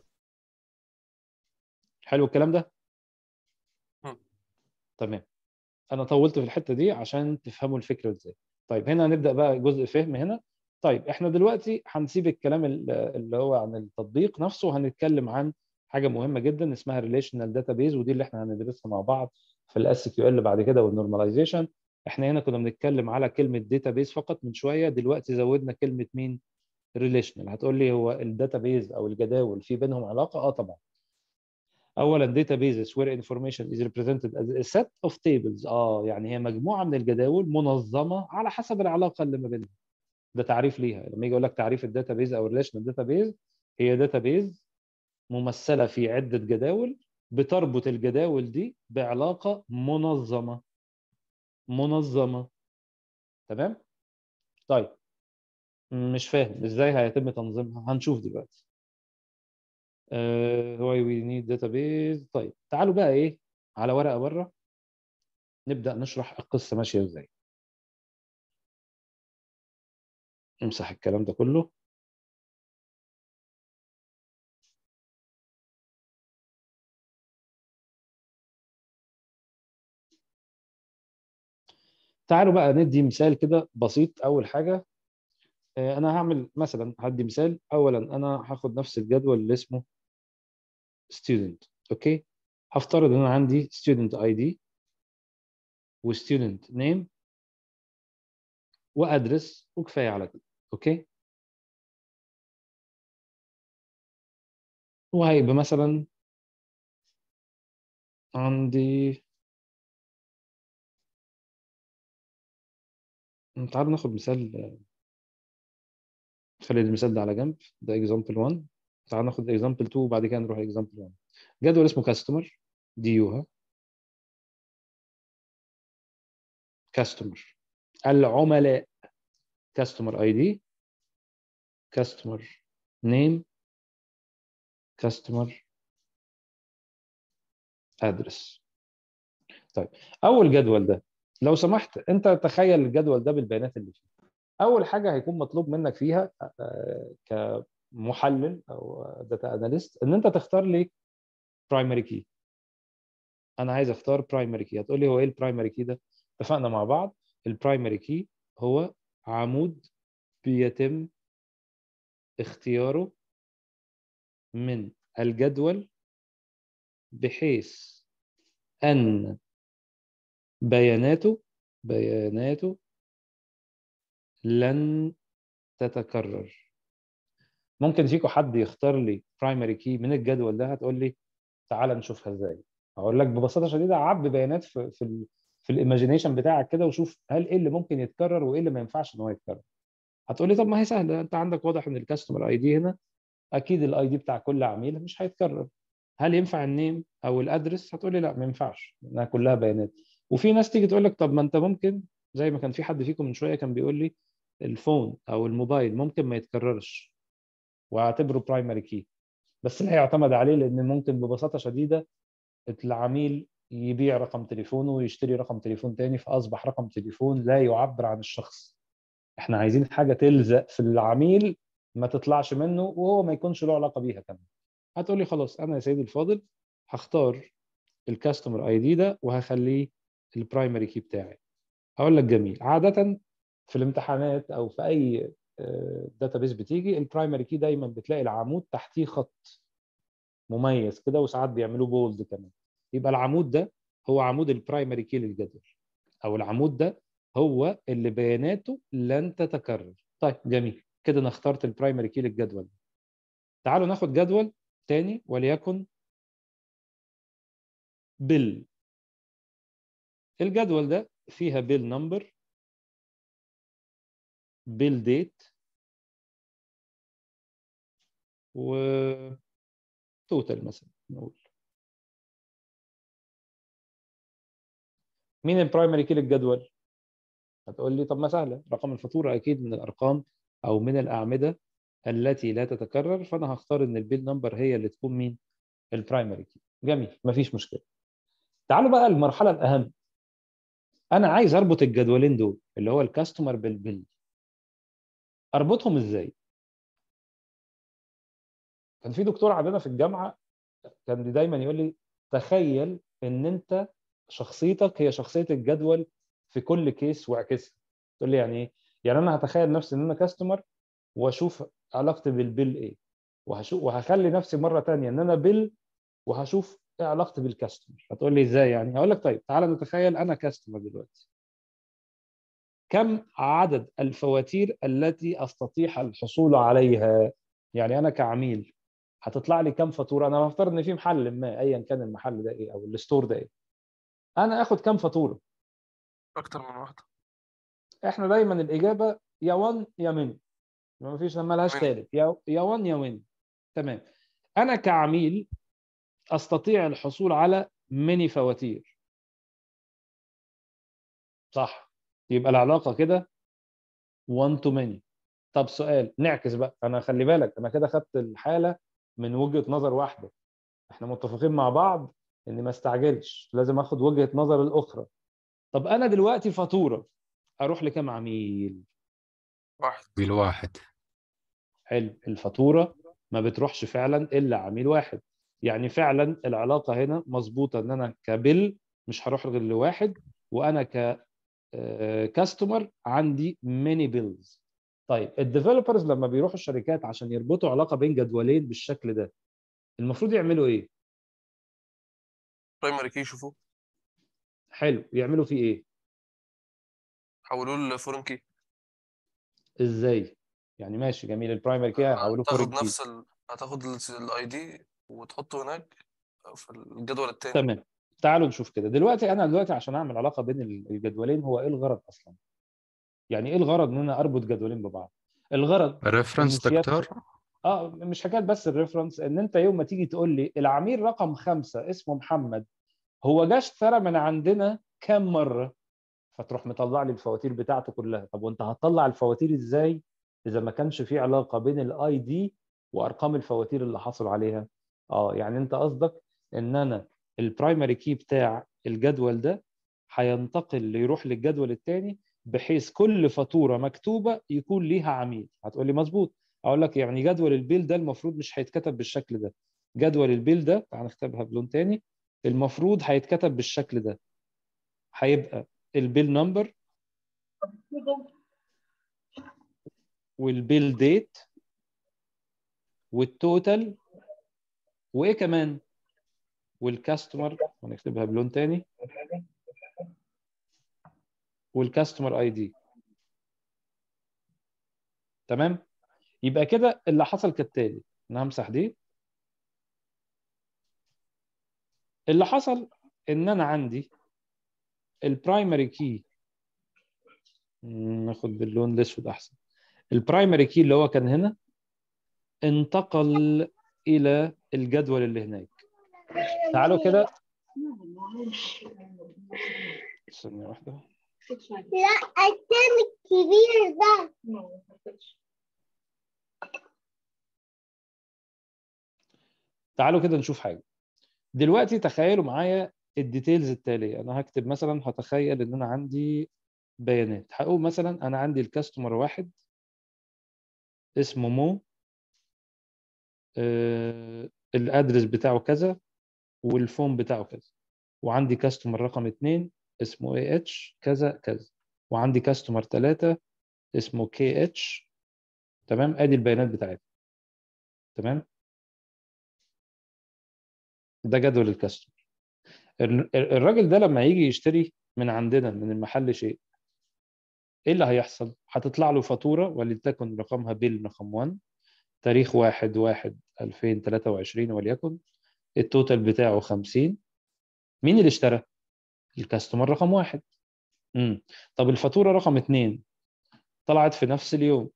[SPEAKER 1] حلو الكلام ده
[SPEAKER 3] مم.
[SPEAKER 1] تمام انا طولت في الحته دي عشان تفهموا الفكره ازاي طيب هنا هنبدا بقى جزء فهم هنا طيب احنا دلوقتي هنسيب الكلام ال- اللي هو عن التطبيق نفسه وهنتكلم عن حاجه مهمه جدا اسمها ريليشنال داتابيز ودي اللي احنا هندرسها مع بعض في الاس كيو ال بعد كده والنورماليزيشن احنا هنا كنا بنتكلم على كلمه داتابيز فقط من شويه دلوقتي زودنا كلمه مين ريليشنال هتقول لي هو الداتابيز او الجداول في بينهم علاقه اه طبعا اولا databases where information is represented as a set of tables اه يعني هي مجموعه من الجداول منظمه على حسب العلاقه اللي ما بينهم ده تعريف ليها لما يجي يقول لك تعريف الداتابيز او الريليشنال داتابيز هي داتابيز ممثله في عده جداول بتربط الجداول دي بعلاقه منظمه منظمه تمام طيب مش فاهم ازاي هيتم تنظيمها هنشوف دلوقتي هو وي نيد داتابيز طيب تعالوا بقى ايه على ورقه بره نبدا نشرح القصه ماشيه ازاي امسح الكلام ده كله تعالوا بقى ندي مثال كده بسيط اول حاجه آه، انا هعمل مثلا هدي مثال اولا انا هاخد نفس الجدول اللي اسمه student اوكي هفترض ان انا عندي student ID و student name وادرس وكفايه على كده اوكي وهيبقى مثلا عندي تعالوا ناخد مثال خلي المثال ده على جنب ده example 1 تعالوا ناخد example 2 وبعد كده نروح example 1 جدول اسمه customer دي يوها customer العملاء customer ID customer name customer address طيب اول جدول ده لو سمحت انت تخيل الجدول ده بالبيانات اللي فيه اول حاجه هيكون مطلوب منك فيها آه، كمحلل او داتا اناليست ان انت تختار لي برايمري كي انا عايز اختار برايمري كي هتقول لي هو ايه البرايمري كي ده اتفقنا مع بعض البرايمري كي هو عمود بيتم اختياره من الجدول بحيث ان بياناته بياناته لن تتكرر ممكن فيكم حد يختار لي برايمري كي من الجدول ده هتقول لي تعال نشوفها ازاي هقول لك ببساطه شديده عبي بيانات في في ال في الايماجينيشن بتاعك كده وشوف هل ايه اللي ممكن يتكرر وايه اللي ما ينفعش ان هو يتكرر هتقول لي طب ما هي سهله انت عندك واضح ان الكاستمر اي دي هنا اكيد الاي دي بتاع كل عميل مش هيتكرر هل ينفع النيم او الادرس هتقول لي لا ما ينفعش لانها كلها بيانات وفي ناس تيجي تقول لك طب ما انت ممكن زي ما كان في حد فيكم من شويه كان بيقول لي الفون او الموبايل ممكن ما يتكررش واعتبره برايمري كي بس لا يعتمد عليه لان ممكن ببساطه شديده العميل يبيع رقم تليفونه ويشتري رقم تليفون تاني فاصبح رقم تليفون لا يعبر عن الشخص احنا عايزين حاجه تلزق في العميل ما تطلعش منه وهو ما يكونش له علاقه بيها كمان هتقول لي خلاص انا يا سيدي الفاضل هختار الكاستمر اي دي ده وهخليه البرايمري كي بتاعي هقول لك جميل عاده في الامتحانات او في اي داتابيس بتيجي البرايمري كي دايما بتلاقي العمود تحتيه خط مميز كده وساعات بيعملوه بولد كمان يبقى العمود ده هو عمود البرايمري كي للجدول او العمود ده هو اللي بياناته لن تتكرر طيب جميل كده انا اخترت البرايمري كي للجدول تعالوا ناخد جدول تاني وليكن بيل الجدول ده فيها بيل نمبر بيل ديت و توتال مثلا نقول مين البرايمري كي للجدول؟ هتقول لي طب ما سهله رقم الفاتوره اكيد من الارقام او من الاعمده التي لا تتكرر فانا هختار ان البيل نمبر هي اللي تكون مين؟ البرايمري كي جميل مفيش مشكله تعالوا بقى المرحله الاهم انا عايز اربط الجدولين دول اللي هو الكاستمر بالبيل اربطهم ازاي؟ كان في دكتور عندنا في الجامعه كان دايما يقول لي تخيل ان انت شخصيتك هي شخصيه الجدول في كل كيس واعكسها تقول لي يعني ايه؟ يعني انا هتخيل نفسي ان انا كاستمر واشوف علاقتي بالبيل ايه وهشوف وهخلي نفسي مره تانية ان انا بيل وهشوف ايه علاقتي بالكاستمر هتقول لي ازاي يعني هقول لك طيب تعالى نتخيل انا كاستمر دلوقتي كم عدد الفواتير التي استطيع الحصول عليها يعني انا كعميل هتطلع لي كم فاتوره انا هفترض ان في محل ما ايا كان المحل ده ايه او الستور ده ايه انا اخد كم فاتوره
[SPEAKER 3] اكتر من واحده
[SPEAKER 1] احنا دايما الاجابه يا 1 يا من ما فيش ما لهاش
[SPEAKER 3] من.
[SPEAKER 1] ثالث يا يا 1 يا وين تمام انا كعميل استطيع الحصول على ميني فواتير صح يبقى العلاقه كده 1 تو ماني طب سؤال نعكس بقى انا خلي بالك انا كده خدت الحاله من وجهه نظر واحده احنا متفقين مع بعض اني ما استعجلش لازم اخد وجهه نظر الاخرى طب انا دلوقتي فاتوره اروح لكام عميل
[SPEAKER 3] واحد
[SPEAKER 4] بالواحد
[SPEAKER 1] حلو الفاتوره ما بتروحش فعلا الا عميل واحد يعني فعلا العلاقه هنا مظبوطه ان انا كبل مش هروح غير لواحد وانا ك كاستمر عندي ميني بيلز طيب الديفلوبرز لما بيروحوا الشركات عشان يربطوا علاقه بين جدولين بالشكل ده المفروض يعملوا ايه
[SPEAKER 3] برايمري كي يشوفوه
[SPEAKER 1] حلو يعملوا فيه ايه
[SPEAKER 3] حولوه لفورن كي
[SPEAKER 1] ازاي يعني ماشي جميل البرايمري كي هيحولوه
[SPEAKER 3] هتاخد
[SPEAKER 1] فورين كي
[SPEAKER 3] نفس ال... هتاخد الاي دي وتحطه هناك في الجدول التاني
[SPEAKER 1] تمام تعالوا نشوف كده دلوقتي انا دلوقتي عشان اعمل علاقه بين الجدولين هو ايه الغرض اصلا يعني ايه الغرض ان انا اربط جدولين ببعض الغرض
[SPEAKER 4] ريفرنس
[SPEAKER 1] إن سيادة-
[SPEAKER 4] دكتور
[SPEAKER 1] اه مش حكايه بس الريفرنس ان انت يوم ما تيجي تقول لي العميل رقم خمسة اسمه محمد هو جه اشترى من عندنا كام مره فتروح مطلع لي الفواتير بتاعته كلها طب وانت هتطلع الفواتير ازاي اذا ما كانش في علاقه بين الاي دي وارقام الفواتير اللي حصل عليها اه يعني انت قصدك ان انا البرايمري كي بتاع الجدول ده هينتقل يروح للجدول الثاني بحيث كل فاتوره مكتوبه يكون ليها عميل هتقول لي مظبوط اقول لك يعني جدول البيل ده المفروض مش هيتكتب بالشكل ده جدول البيل ده تعال نكتبها بلون تاني المفروض هيتكتب بالشكل ده هيبقى البيل نمبر والبيل ديت والتوتال وايه كمان والكاستمر هنكتبها بلون تاني والكاستمر اي دي تمام يبقى كده اللي حصل كالتالي انا همسح دي اللي حصل ان انا عندي البرايمري كي ناخد باللون الاسود احسن البرايمري كي اللي هو كان هنا انتقل الى الجدول اللي هناك تعالوا كده ثانية واحدة
[SPEAKER 6] لا التاني الكبير ده
[SPEAKER 1] تعالوا كده نشوف حاجة دلوقتي تخيلوا معايا الديتيلز التالية أنا هكتب مثلا هتخيل إن أنا عندي بيانات هقول مثلا أنا عندي الكاستمر واحد اسمه مو آه الأدرس بتاعه كذا والفون بتاعه كذا وعندي كاستمر رقم اتنين اسمه اي اتش كذا كذا وعندي كاستمر ثلاثة اسمه كي اتش تمام ادي البيانات بتاعتي تمام ده جدول الكاستمر ال- ال- الراجل ده لما يجي يشتري من عندنا من المحل شيء ايه اللي هيحصل؟ هتطلع له فاتوره ولتكن رقمها بيل رقم 1 تاريخ 1 1 2023 وليكن التوتال بتاعه 50 مين اللي اشترى؟ الكاستمر رقم واحد امم طب الفاتوره رقم اثنين طلعت في نفس اليوم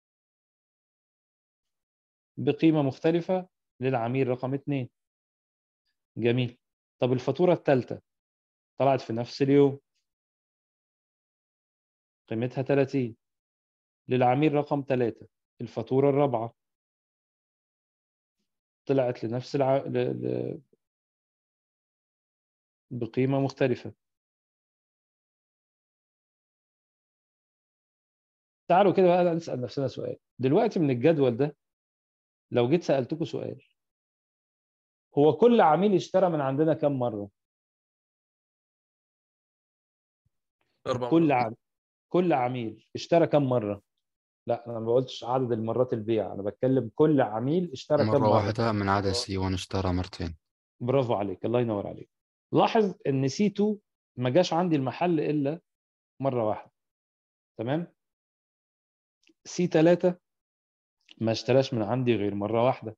[SPEAKER 1] بقيمة مختلفة للعميل رقم اتنين جميل طب الفاتورة الثالثة طلعت في نفس اليوم قيمتها 30 للعميل رقم ثلاثة الفاتورة الرابعة طلعت لنفس الع... ل... ل... بقيمة مختلفة تعالوا كده بقى نسأل نفسنا سؤال دلوقتي من الجدول ده لو جيت سألتكم سؤال هو كل عميل اشترى من عندنا كم مرة؟
[SPEAKER 3] أربع
[SPEAKER 1] كل
[SPEAKER 3] مرات.
[SPEAKER 1] عم... كل عميل اشترى كم مرة؟ لا انا ما قلتش عدد المرات البيع انا بتكلم كل عميل اشترى كم
[SPEAKER 4] مرة
[SPEAKER 1] مرة
[SPEAKER 4] واحدة من عدا سي 1 اشترى مرتين
[SPEAKER 1] برافو عليك الله ينور عليك لاحظ ان سي 2 ما جاش عندي المحل الا مره واحده تمام سي 3 ما اشتراش من عندي غير مره واحده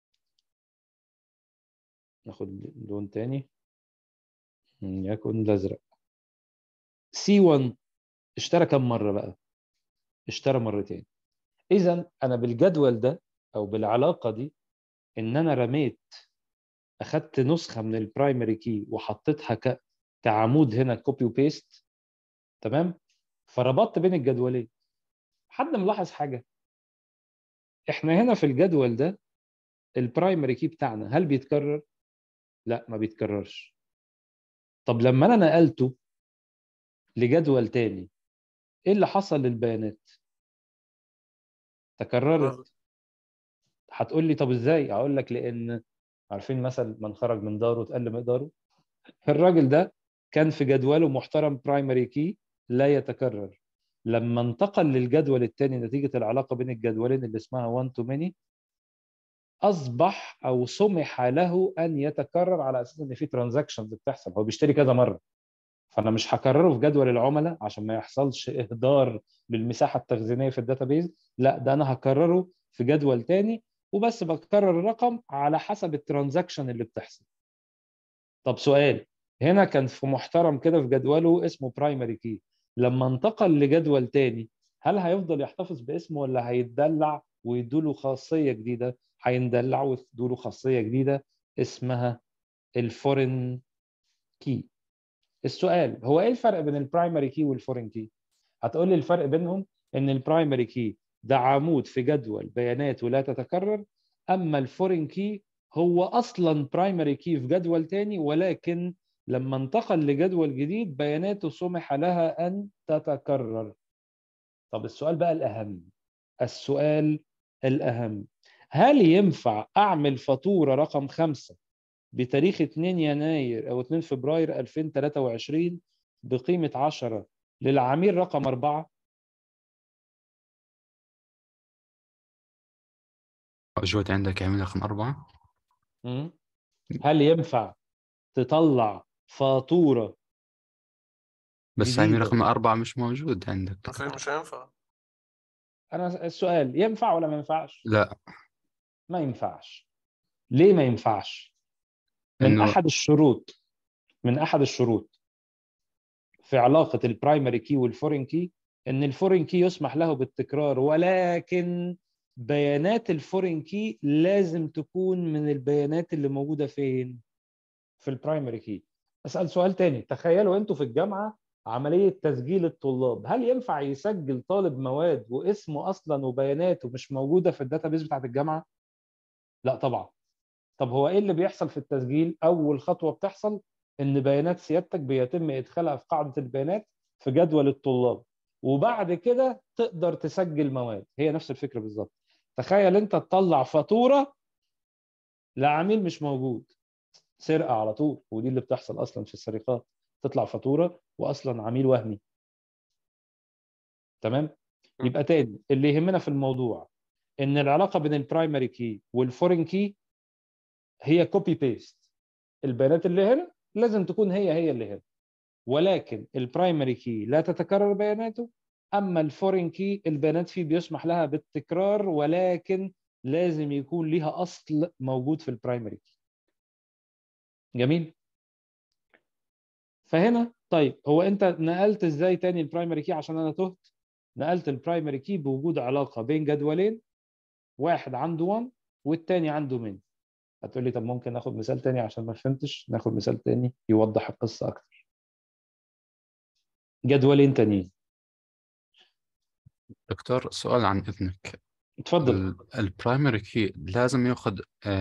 [SPEAKER 1] ناخد لون تاني يكن الازرق سي 1 اشترى كم مره بقى اشترى مرتين اذا انا بالجدول ده او بالعلاقه دي ان انا رميت اخدت نسخه من البرايمري كي وحطيتها ك... كعمود هنا كوبي وبيست تمام فربطت بين الجدولين حد ملاحظ حاجه احنا هنا في الجدول ده البرايمري كي بتاعنا هل بيتكرر لا ما بيتكررش طب لما انا نقلته لجدول تاني ايه اللي حصل للبيانات تكررت هتقول لي طب ازاي اقول لك لان عارفين مثل من خرج من داره اتقل مقداره الراجل ده كان في جدوله محترم برايمري كي لا يتكرر لما انتقل للجدول الثاني نتيجه العلاقه بين الجدولين اللي اسمها 1 تو ماني اصبح او سمح له ان يتكرر على اساس ان في ترانزاكشنز بتحصل هو بيشتري كذا مره فانا مش هكرره في جدول العملاء عشان ما يحصلش اهدار للمساحه التخزينيه في الداتابيز لا ده انا هكرره في جدول تاني وبس بكرر الرقم على حسب الترانزاكشن اللي بتحصل طب سؤال هنا كان في محترم كده في جدوله اسمه برايمري كي لما انتقل لجدول تاني هل هيفضل يحتفظ باسمه ولا هيتدلع ويدوله خاصيه جديده هيندلع ويدوله خاصيه جديده اسمها الفورين كي السؤال هو ايه الفرق بين البرايمري كي والفورين كي هتقول لي الفرق بينهم ان البرايمري كي ده عمود في جدول بياناته لا تتكرر اما الفورين كي هو اصلا برايمري كي في جدول تاني ولكن لما انتقل لجدول جديد بياناته سمح لها ان تتكرر طب السؤال بقى الاهم السؤال الاهم هل ينفع اعمل فاتوره رقم خمسة بتاريخ 2 يناير او 2 فبراير 2023 بقيمه 10 للعميل رقم 4
[SPEAKER 4] موجود عندك عميل رقم أربعة
[SPEAKER 1] مم. هل ينفع تطلع فاتوره
[SPEAKER 4] بس عميل
[SPEAKER 1] جديدة.
[SPEAKER 4] رقم أربعة مش موجود عندك
[SPEAKER 3] أكيد مش هينفع
[SPEAKER 1] انا السؤال ينفع ولا ما ينفعش
[SPEAKER 4] لا
[SPEAKER 1] ما ينفعش ليه ما ينفعش من
[SPEAKER 4] إنه
[SPEAKER 1] احد الشروط من احد الشروط في علاقه البرايمري كي والفورين كي ان الفورين كي يسمح له بالتكرار ولكن بيانات الفورين كي لازم تكون من البيانات اللي موجوده فين في البرايمري كي اسال سؤال تاني تخيلوا انتوا في الجامعه عمليه تسجيل الطلاب هل ينفع يسجل طالب مواد واسمه اصلا وبياناته مش موجوده في الداتابيز بتاعت الجامعه لا طبعا طب هو ايه اللي بيحصل في التسجيل اول خطوه بتحصل ان بيانات سيادتك بيتم ادخالها في قاعده البيانات في جدول الطلاب وبعد كده تقدر تسجل مواد هي نفس الفكره بالظبط تخيل انت تطلع فاتوره لعميل مش موجود سرقه على طول ودي اللي بتحصل اصلا في السرقات تطلع فاتوره واصلا عميل وهمي تمام يبقى تاني اللي يهمنا في الموضوع ان العلاقه بين البرايمري كي والفورين كي هي كوبي بيست البيانات اللي هنا لازم تكون هي هي اللي هنا ولكن البرايمري كي لا تتكرر بياناته اما الفورين كي البيانات فيه بيسمح لها بالتكرار ولكن لازم يكون ليها اصل موجود في البرايمري كي جميل فهنا طيب هو انت نقلت ازاي تاني البرايمري كي عشان انا تهت نقلت البرايمري كي بوجود علاقه بين جدولين واحد عنده 1 والتاني عنده من هتقول لي طب ممكن ناخد مثال تاني عشان ما فهمتش ناخد مثال تاني يوضح القصه اكتر جدولين تانيين
[SPEAKER 4] دكتور سؤال عن إذنك
[SPEAKER 1] اتفضل
[SPEAKER 4] البرايمري كي لازم ياخذ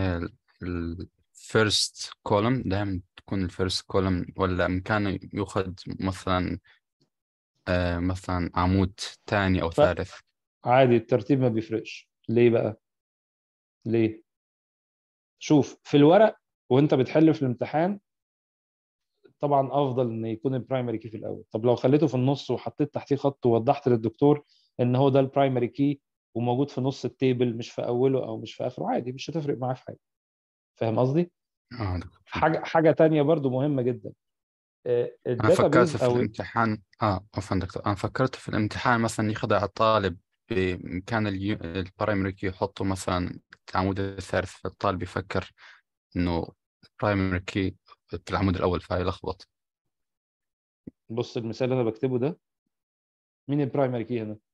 [SPEAKER 4] الفيرست كولوم دائما تكون الفيرست كولوم ولا إمكانه ياخذ مثلا آه، مثلا عمود ثاني أو
[SPEAKER 1] ف-
[SPEAKER 4] ثالث
[SPEAKER 1] عادي الترتيب ما بيفرقش ليه بقى ليه شوف في الورق وانت بتحل في الامتحان طبعا افضل ان يكون البرايمري كي في الاول طب لو خليته في النص وحطيت تحتيه خط ووضحت للدكتور ان هو ده البرايمري كي وموجود في نص التيبل مش في اوله او مش في اخره عادي مش هتفرق معاه في حاجه فاهم قصدي
[SPEAKER 4] آه دكتور.
[SPEAKER 1] حاجه حاجه تانية برضو مهمه جدا
[SPEAKER 4] أنا
[SPEAKER 1] الداتا
[SPEAKER 4] فكرت
[SPEAKER 1] بيز
[SPEAKER 4] في
[SPEAKER 1] او
[SPEAKER 4] الامتحان آه عفوا دكتور أنا فكرت في الامتحان مثلا يخدع الطالب بإمكان اليو- البرايمري كي يحطه مثلا العمود الثالث فالطالب يفكر إنه البرايمري كي في العمود الأول فيلخبط
[SPEAKER 1] بص المثال اللي انا بكتبه ده مين البرايمري كي هنا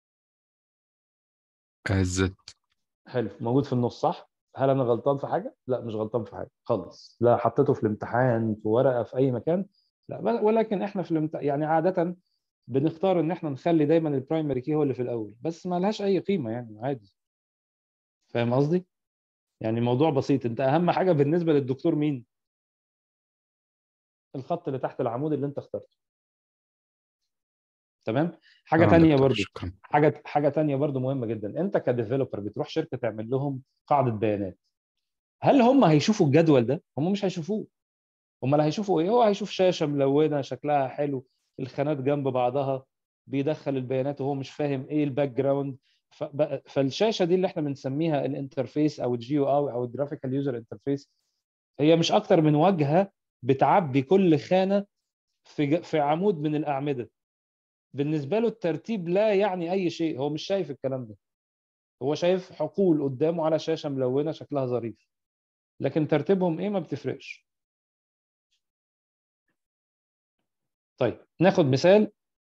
[SPEAKER 4] الزد
[SPEAKER 1] حلو موجود في النص صح هل انا غلطان في حاجه لا مش غلطان في حاجه خالص لا حطيته في الامتحان في ورقه في اي مكان لا بل- ولكن احنا في الامت... يعني عاده بنختار ان احنا نخلي دايما البرايمري كي هو اللي في الاول بس ما لهاش اي قيمه يعني عادي فاهم قصدي يعني الموضوع بسيط انت اهم حاجه بالنسبه للدكتور مين الخط اللي تحت العمود اللي انت اخترته تمام حاجه
[SPEAKER 4] آه
[SPEAKER 1] تانية
[SPEAKER 4] دكتور
[SPEAKER 1] برضو
[SPEAKER 4] شكرا
[SPEAKER 1] حاجه حاجه تانية برضو مهمه جدا انت كديفلوبر بتروح شركه تعمل لهم قاعده بيانات هل هم هيشوفوا الجدول ده هم مش هيشوفوه هم اللي هيشوفوا ايه هو هيشوف شاشه ملونه شكلها حلو الخانات جنب بعضها بيدخل البيانات وهو مش فاهم ايه الباك جراوند فبقى- فالشاشه دي اللي احنا بنسميها الانترفيس او الجي او او او الجرافيكال يوزر انترفيس هي مش اكتر من واجهه بتعبي كل خانه في ج- في عمود من الاعمده بالنسبه له الترتيب لا يعني اي شيء هو مش شايف الكلام ده هو شايف حقول قدامه على شاشه ملونه شكلها ظريف لكن ترتيبهم ايه ما بتفرقش طيب ناخد مثال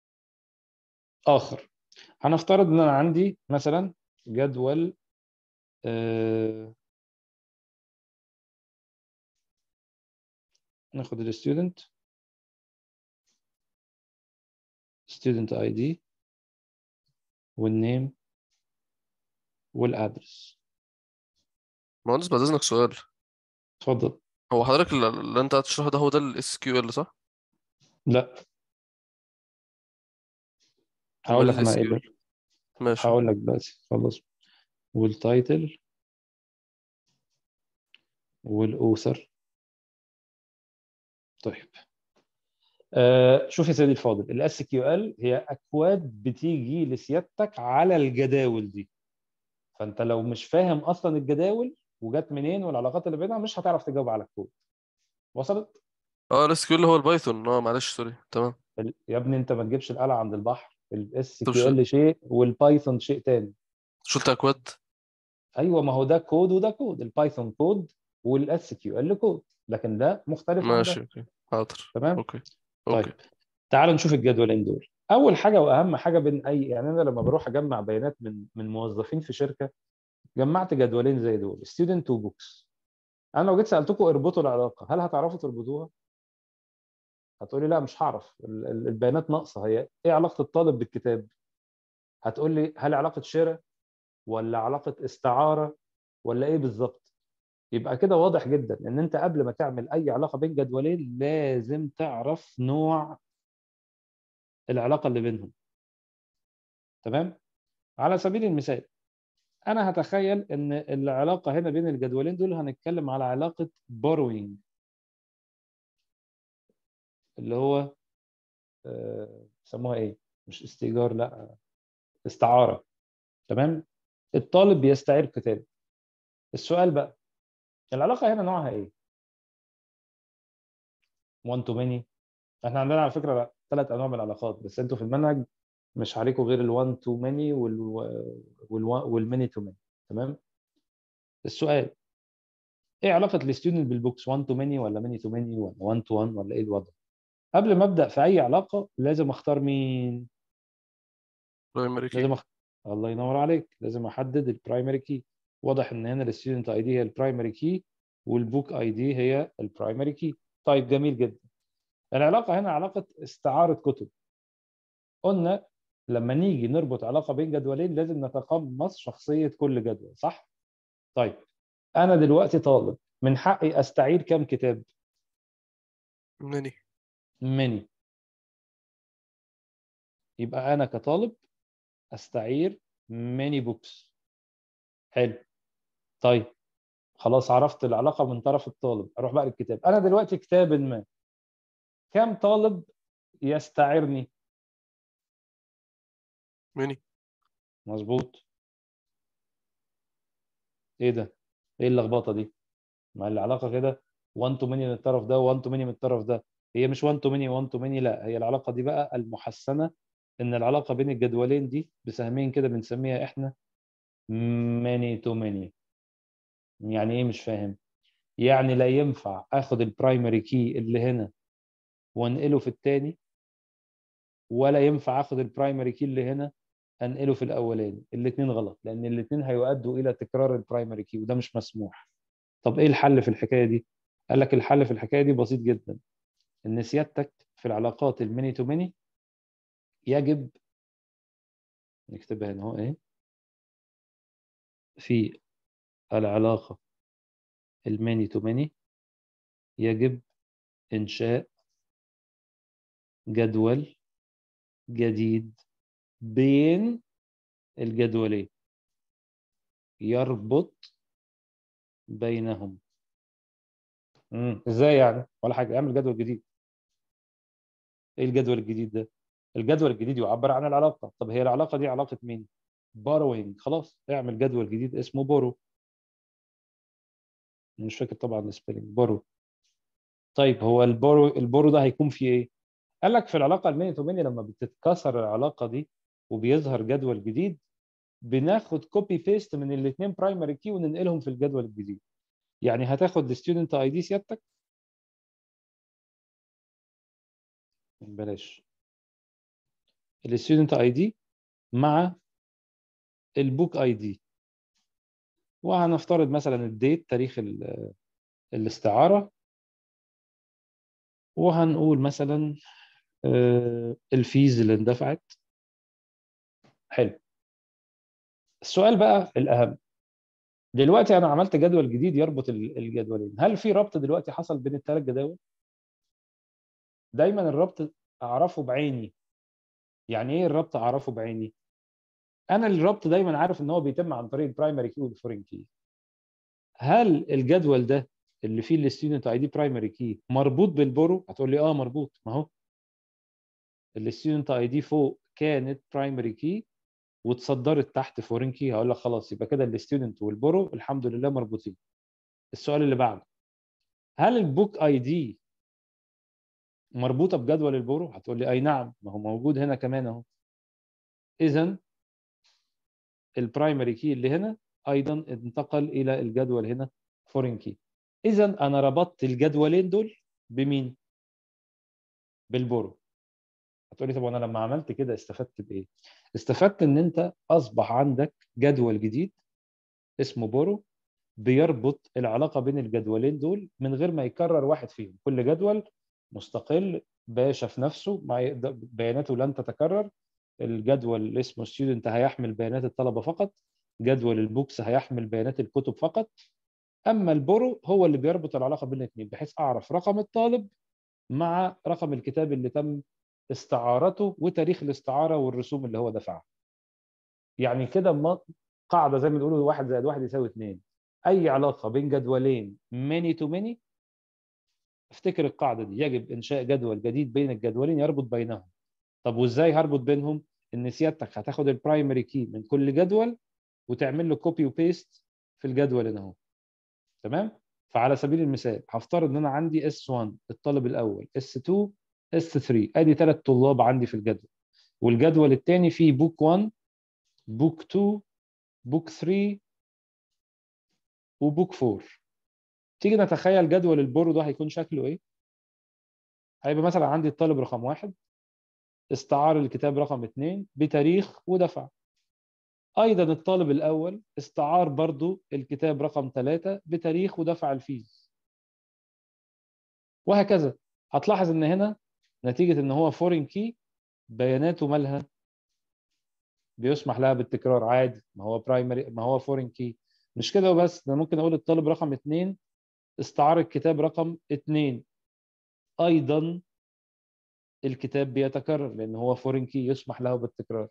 [SPEAKER 1] اخر هنفترض ان انا عندي مثلا جدول آه، ناخد الستودنت student ID والنيم والادرس
[SPEAKER 3] مهندس بعد اذنك سؤال
[SPEAKER 1] اتفضل
[SPEAKER 3] هو حضرتك اللي اللي انت هتشرحه ده هو ده الاس كيو ال صح؟
[SPEAKER 1] لا هقول
[SPEAKER 3] امال
[SPEAKER 1] لك
[SPEAKER 3] ايه
[SPEAKER 1] انا
[SPEAKER 3] الاس
[SPEAKER 1] ايه
[SPEAKER 3] كيو ال ماشي
[SPEAKER 1] هقول لك دلوقتي خلص والتايتل والاوثر طيب آه شوف يا سيدي الفاضل الاس كيو ال هي اكواد بتيجي لسيادتك على الجداول دي فانت لو مش فاهم اصلا الجداول وجات منين والعلاقات اللي بينها مش هتعرف تجاوب على الكود وصلت
[SPEAKER 3] اه الاس كيو ال هو البايثون اه معلش سوري تمام
[SPEAKER 1] ال- يا ابني انت ما تجيبش القلعه عند البحر الاس
[SPEAKER 3] طب
[SPEAKER 1] كيو
[SPEAKER 3] شو
[SPEAKER 1] ال شيء والبايثون شيء تاني
[SPEAKER 3] شلت اكواد
[SPEAKER 1] ايوه ما هو ده كود وده كود البايثون كود والاس كيو ال كود لكن ده مختلف عن
[SPEAKER 3] ماشي
[SPEAKER 1] ده
[SPEAKER 3] اوكي حاضر
[SPEAKER 1] تمام
[SPEAKER 3] اوكي
[SPEAKER 1] طيب
[SPEAKER 3] اوكي
[SPEAKER 1] تعالوا نشوف الجدولين دول اول حاجه واهم حاجه بين اي يعني انا لما بروح اجمع بيانات من من موظفين في شركه جمعت جدولين زي دول ستودنت وبوكس انا لو جيت سالتكم اربطوا العلاقه هل هتعرفوا تربطوها هتقولي لا مش هعرف ال- ال- البيانات ناقصه هي ايه علاقه الطالب بالكتاب هتقول لي هل علاقه شراء ولا علاقه استعاره ولا ايه بالظبط يبقى كده واضح جدا ان انت قبل ما تعمل اي علاقه بين جدولين لازم تعرف نوع العلاقه اللي بينهم تمام على سبيل المثال انا هتخيل ان العلاقه هنا بين الجدولين دول هنتكلم على علاقه borrowing اللي هو آه، يسموها ايه مش استئجار لا استعاره تمام الطالب بيستعير كتاب السؤال بقى العلاقه هنا نوعها ايه 1 to many احنا عندنا على فكره ثلاث انواع من العلاقات بس انتوا في المنهج مش عليكم غير ال1 to many وال والماني to many تمام السؤال ايه علاقه الستودنت بالبوكس 1 to many ولا many to many ولا 1 to 1 ولا ايه الوضع قبل ما ابدا في اي علاقه لازم اختار مين
[SPEAKER 3] برايمري
[SPEAKER 1] لازم
[SPEAKER 3] كي
[SPEAKER 1] أخ... الله ينور عليك لازم احدد البرايمري كي واضح ان هنا الستودنت اي دي هي البرايمري كي والبوك اي دي هي البرايمري كي طيب جميل جدا العلاقه هنا علاقه استعاره كتب قلنا لما نيجي نربط علاقه بين جدولين لازم نتقمص شخصيه كل جدول صح طيب انا دلوقتي طالب من حقي استعير كام كتاب
[SPEAKER 3] مني
[SPEAKER 1] مني يبقى انا كطالب استعير ماني بوكس حلو طيب خلاص عرفت العلاقه من طرف الطالب اروح بقى للكتاب انا دلوقتي كتاب ما كم طالب يستعيرني
[SPEAKER 3] مني
[SPEAKER 1] مظبوط ايه ده ايه اللخبطه دي ما العلاقه كده 1 تو ماني من الطرف ده 1 تو ماني من الطرف ده هي مش 1 تو ماني 1 تو ماني لا هي العلاقه دي بقى المحسنه ان العلاقه بين الجدولين دي بسهمين كده بنسميها احنا ماني تو ماني يعني ايه مش فاهم يعني لا ينفع اخد البرايمري كي اللي هنا وانقله في الثاني ولا ينفع اخد البرايمري كي اللي هنا انقله في الاولاني الاثنين غلط لان الاثنين هيؤدوا الى تكرار البرايمري كي وده مش مسموح طب ايه الحل في الحكايه دي قال لك الحل في الحكايه دي بسيط جدا ان سيادتك في العلاقات الميني تو ميني يجب نكتبها هنا اهو ايه في العلاقه الميني تو ميني يجب انشاء جدول جديد بين الجدولين يربط بينهم امم ازاي يعني ولا حاجه اعمل جدول جديد ايه الجدول الجديد ده الجدول الجديد يعبر عن العلاقه طب هي العلاقه دي علاقه مين بوروينج خلاص اعمل جدول جديد اسمه بورو مش فاكر طبعا السبيلنج بورو طيب هو البورو البورو ده هيكون فيه ايه قال لك في العلاقه الميني تو ميني لما بتتكسر العلاقه دي وبيظهر جدول جديد بناخد كوبي بيست من الاثنين برايمري كي وننقلهم في الجدول الجديد يعني هتاخد الستودنت اي دي سيادتك بلاش الستودنت اي دي مع البوك اي دي وهنفترض مثلا الديت تاريخ ال- الاستعاره وهنقول مثلا آه، الفيز اللي اندفعت حلو السؤال بقى الاهم دلوقتي انا عملت جدول جديد يربط ال- الجدولين هل في ربط دلوقتي حصل بين الثلاث جداول دايما الربط اعرفه بعيني يعني ايه الربط اعرفه بعيني انا الربط دايما عارف ان هو بيتم عن طريق البرايمري كي والفورين كي هل الجدول ده اللي فيه الستودنت اي دي برايمري كي مربوط بالبورو هتقول لي اه مربوط ما هو الستودنت اي دي فوق كانت برايمري كي واتصدرت تحت فورين كي هقول لك خلاص يبقى كده الستودنت والبورو الحمد لله مربوطين السؤال اللي بعده هل البوك اي دي مربوطه بجدول البورو هتقول لي اي نعم ما هو موجود هنا كمان اهو اذا البرايمري كي اللي هنا ايضا انتقل الى الجدول هنا فورين كي اذا انا ربطت الجدولين دول بمين بالبورو هتقولي طب انا لما عملت كده استفدت بايه استفدت ان انت اصبح عندك جدول جديد اسمه بورو بيربط العلاقه بين الجدولين دول من غير ما يكرر واحد فيهم كل جدول مستقل باشا في نفسه مع بياناته لن تتكرر الجدول اللي اسمه ستودنت هيحمل بيانات الطلبه فقط جدول البوكس هيحمل بيانات الكتب فقط اما البورو هو اللي بيربط العلاقه بين الاثنين بحيث اعرف رقم الطالب مع رقم الكتاب اللي تم استعارته وتاريخ الاستعاره والرسوم اللي هو دفعها يعني كده ما- قاعده زي ما بيقولوا واحد زائد واحد يساوي اثنين اي علاقه بين جدولين ماني تو ماني افتكر القاعده دي يجب انشاء جدول جديد بين الجدولين يربط بينهم طب وازاي هربط بينهم ان سيادتك هتاخد البرايمري كي من كل جدول وتعمل له كوبي وبيست في الجدول هنا اهو تمام فعلى سبيل المثال هفترض ان انا عندي اس 1 الطالب الاول اس 2 اس 3 ادي ثلاث طلاب عندي في الجدول والجدول الثاني فيه بوك 1 بوك 2 بوك 3 وبوك 4 تيجي نتخيل جدول البورو ده هيكون شكله ايه هيبقى مثلا عندي الطالب رقم واحد استعار الكتاب رقم اثنين بتاريخ ودفع ايضا الطالب الاول استعار برضو الكتاب رقم ثلاثة بتاريخ ودفع الفيز وهكذا هتلاحظ ان هنا نتيجة ان هو فورين كي بياناته مالها بيسمح لها بالتكرار عادي ما هو برايمري ما هو فورين كي مش كده وبس ده ممكن اقول الطالب رقم اثنين استعار الكتاب رقم اثنين ايضا الكتاب بيتكرر لان هو فورين كي يسمح له بالتكرار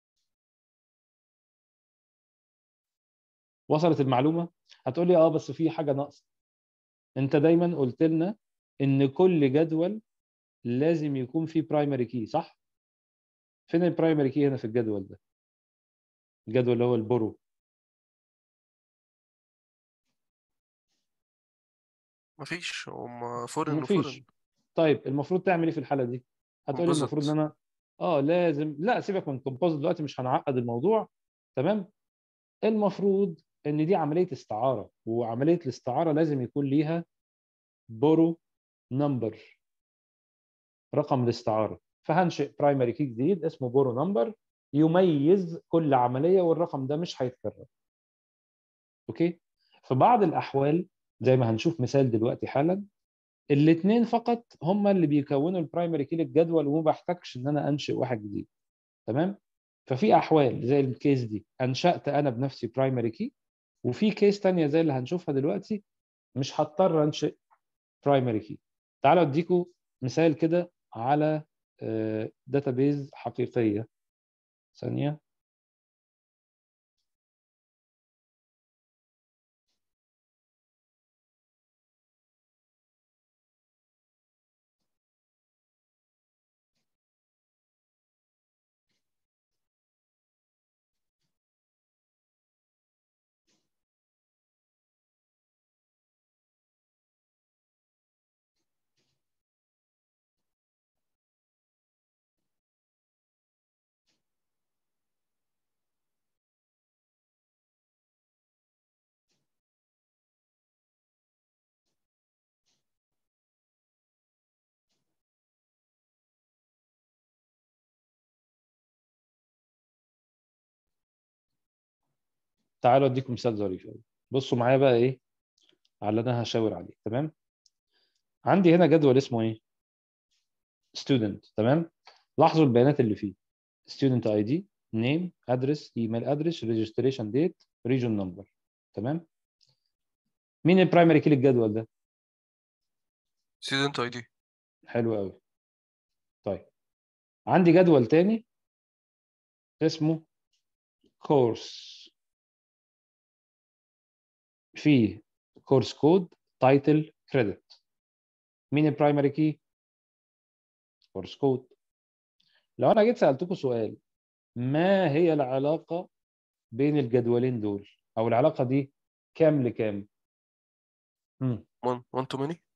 [SPEAKER 1] وصلت المعلومه هتقول لي اه بس في حاجه ناقصه انت دايما قلت لنا ان كل جدول لازم يكون فيه برايمري كي صح فين البرايمري كي هنا في الجدول ده الجدول اللي هو البرو
[SPEAKER 3] مفيش هم فورن
[SPEAKER 1] مفيش.
[SPEAKER 3] وفورن
[SPEAKER 1] طيب المفروض تعمل ايه في الحاله دي هتقولي
[SPEAKER 3] Composite.
[SPEAKER 1] المفروض ان انا اه لازم لا سيبك من كومبوزيت دلوقتي مش هنعقد الموضوع تمام المفروض ان دي عمليه استعاره وعمليه الاستعاره لازم يكون ليها بورو نمبر رقم الاستعاره فهنشئ برايمري كي جديد اسمه بورو نمبر يميز كل عمليه والرقم ده مش هيتكرر اوكي في بعض الاحوال زي ما هنشوف مثال دلوقتي حالا الاثنين فقط هم اللي بيكونوا البرايمري كي للجدول وما بحتاجش ان انا انشئ واحد جديد تمام ففي احوال زي الكيس دي انشات انا بنفسي برايمري كي وفي كيس تانية زي اللي هنشوفها دلوقتي مش هضطر انشئ برايمري كي تعالوا اديكم مثال كده على داتابيز حقيقيه ثانيه تعالوا اديكم مثال ظريف قوي بصوا معايا بقى ايه على اللي انا هشاور عليه تمام عندي هنا جدول اسمه ايه student تمام لاحظوا البيانات اللي فيه student ID name address email address registration date region number تمام مين البرايمري كي للجدول ده
[SPEAKER 3] ستودنت اي دي
[SPEAKER 1] حلو قوي طيب عندي جدول تاني اسمه كورس فيه كورس كود تايتل كريدت مين البرايمري كي كورس كود لو انا جيت سالتكم سؤال ما هي العلاقه بين الجدولين دول او العلاقه دي كام لكام مم.
[SPEAKER 3] 1 تو ماني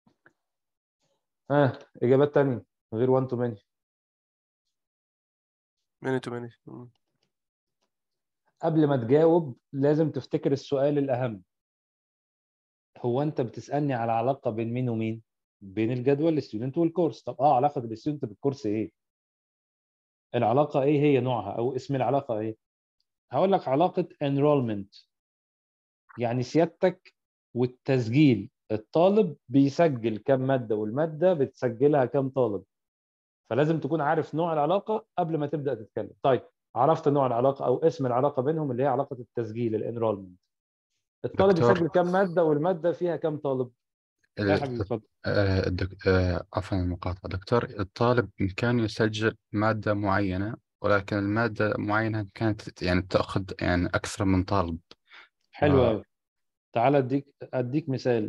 [SPEAKER 1] ها اجابات تانية غير 1 تو ماني
[SPEAKER 3] ماني تو ماني
[SPEAKER 1] قبل ما تجاوب لازم تفتكر السؤال الأهم هو أنت بتسألني على علاقة بين مين ومين؟ بين الجدول الستودنت والكورس طب اه علاقة الستودنت بالكورس ايه؟ العلاقة ايه هي نوعها او اسم العلاقة ايه؟ هقول لك علاقة enrollment يعني سيادتك والتسجيل الطالب بيسجل كم مادة والمادة بتسجلها كم طالب فلازم تكون عارف نوع العلاقة قبل ما تبدأ تتكلم طيب عرفت نوع العلاقه او اسم العلاقه بينهم اللي هي علاقه التسجيل الانرولمنت الطالب
[SPEAKER 4] دكتور.
[SPEAKER 1] يسجل كم ماده والماده فيها كم طالب يا حبيبي اتفضل
[SPEAKER 4] آه، الدك... آه، عفوا المقاطعة دكتور الطالب بإمكانه يسجل مادة معينة ولكن المادة معينة كانت يعني تأخذ يعني أكثر من طالب
[SPEAKER 1] حلو
[SPEAKER 4] آه.
[SPEAKER 1] قوي تعال اديك اديك مثال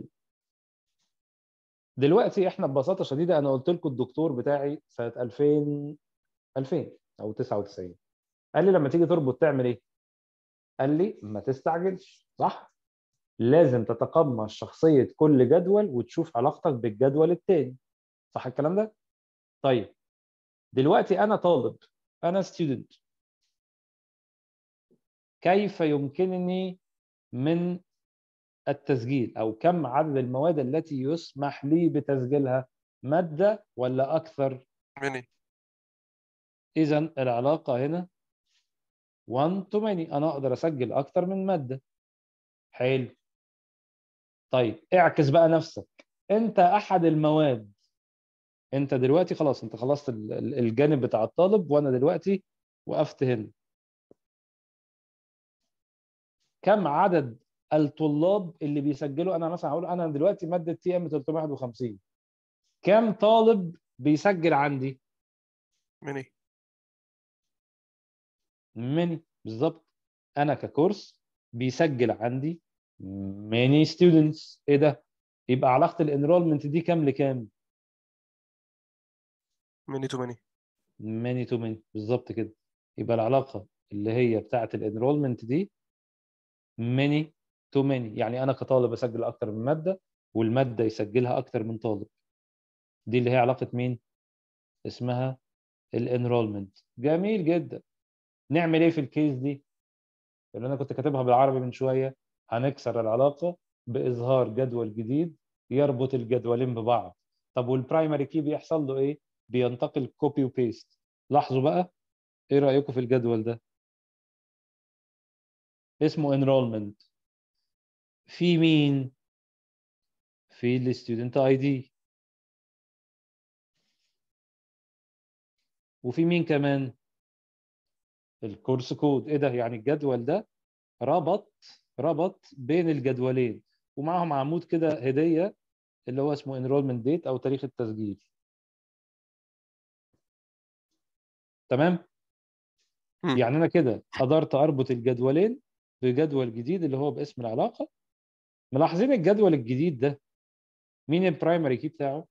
[SPEAKER 1] دلوقتي احنا ببساطه شديده انا قلت لكم الدكتور بتاعي سنه 2000 2000 او 99 قال لي لما تيجي تربط تعمل ايه؟ قال لي ما تستعجلش صح؟ لازم تتقمص شخصيه كل جدول وتشوف علاقتك بالجدول التاني صح الكلام ده؟ طيب دلوقتي انا طالب انا ستودنت كيف يمكنني من التسجيل او كم عدد المواد التي يسمح لي بتسجيلها ماده ولا اكثر
[SPEAKER 3] ماني
[SPEAKER 1] اذا العلاقه هنا 1 to many انا اقدر اسجل اكتر من ماده حلو طيب اعكس بقى نفسك انت احد المواد انت دلوقتي خلاص انت خلصت ال- ال- الجانب بتاع الطالب وانا دلوقتي وقفت هنا كم عدد الطلاب اللي بيسجلوا انا مثلا هقول انا دلوقتي ماده تي ام 351 كم طالب بيسجل عندي
[SPEAKER 3] ميني
[SPEAKER 1] ماني بالظبط انا ككورس بيسجل عندي many students ايه ده يبقى علاقه الانرولمنت دي كام لكام
[SPEAKER 3] ميني تو ميني
[SPEAKER 1] many to many بالظبط كده يبقى العلاقه اللي هي بتاعه الانرولمنت دي many to many يعني انا كطالب اسجل اكتر من ماده والماده يسجلها اكتر من طالب دي اللي هي علاقه مين اسمها الانرولمنت جميل جدا نعمل ايه في الكيس دي اللي انا كنت كاتبها بالعربي من شويه هنكسر العلاقه باظهار جدول جديد يربط الجدولين ببعض طب والبرايمري كي بيحصل له ايه بينتقل كوبي وبيست لاحظوا بقى ايه رايكم في الجدول ده اسمه انرولمنت في مين في الستودنت اي دي وفي مين كمان الكورس كود ايه ده يعني الجدول ده ربط ربط بين الجدولين ومعهم عمود كده هديه اللي هو اسمه enrollment date او تاريخ التسجيل تمام
[SPEAKER 3] مم.
[SPEAKER 1] يعني انا كده قدرت اربط الجدولين بجدول جديد اللي هو باسم العلاقه ملاحظين الجدول الجديد ده مين البرايمري كي بتاعه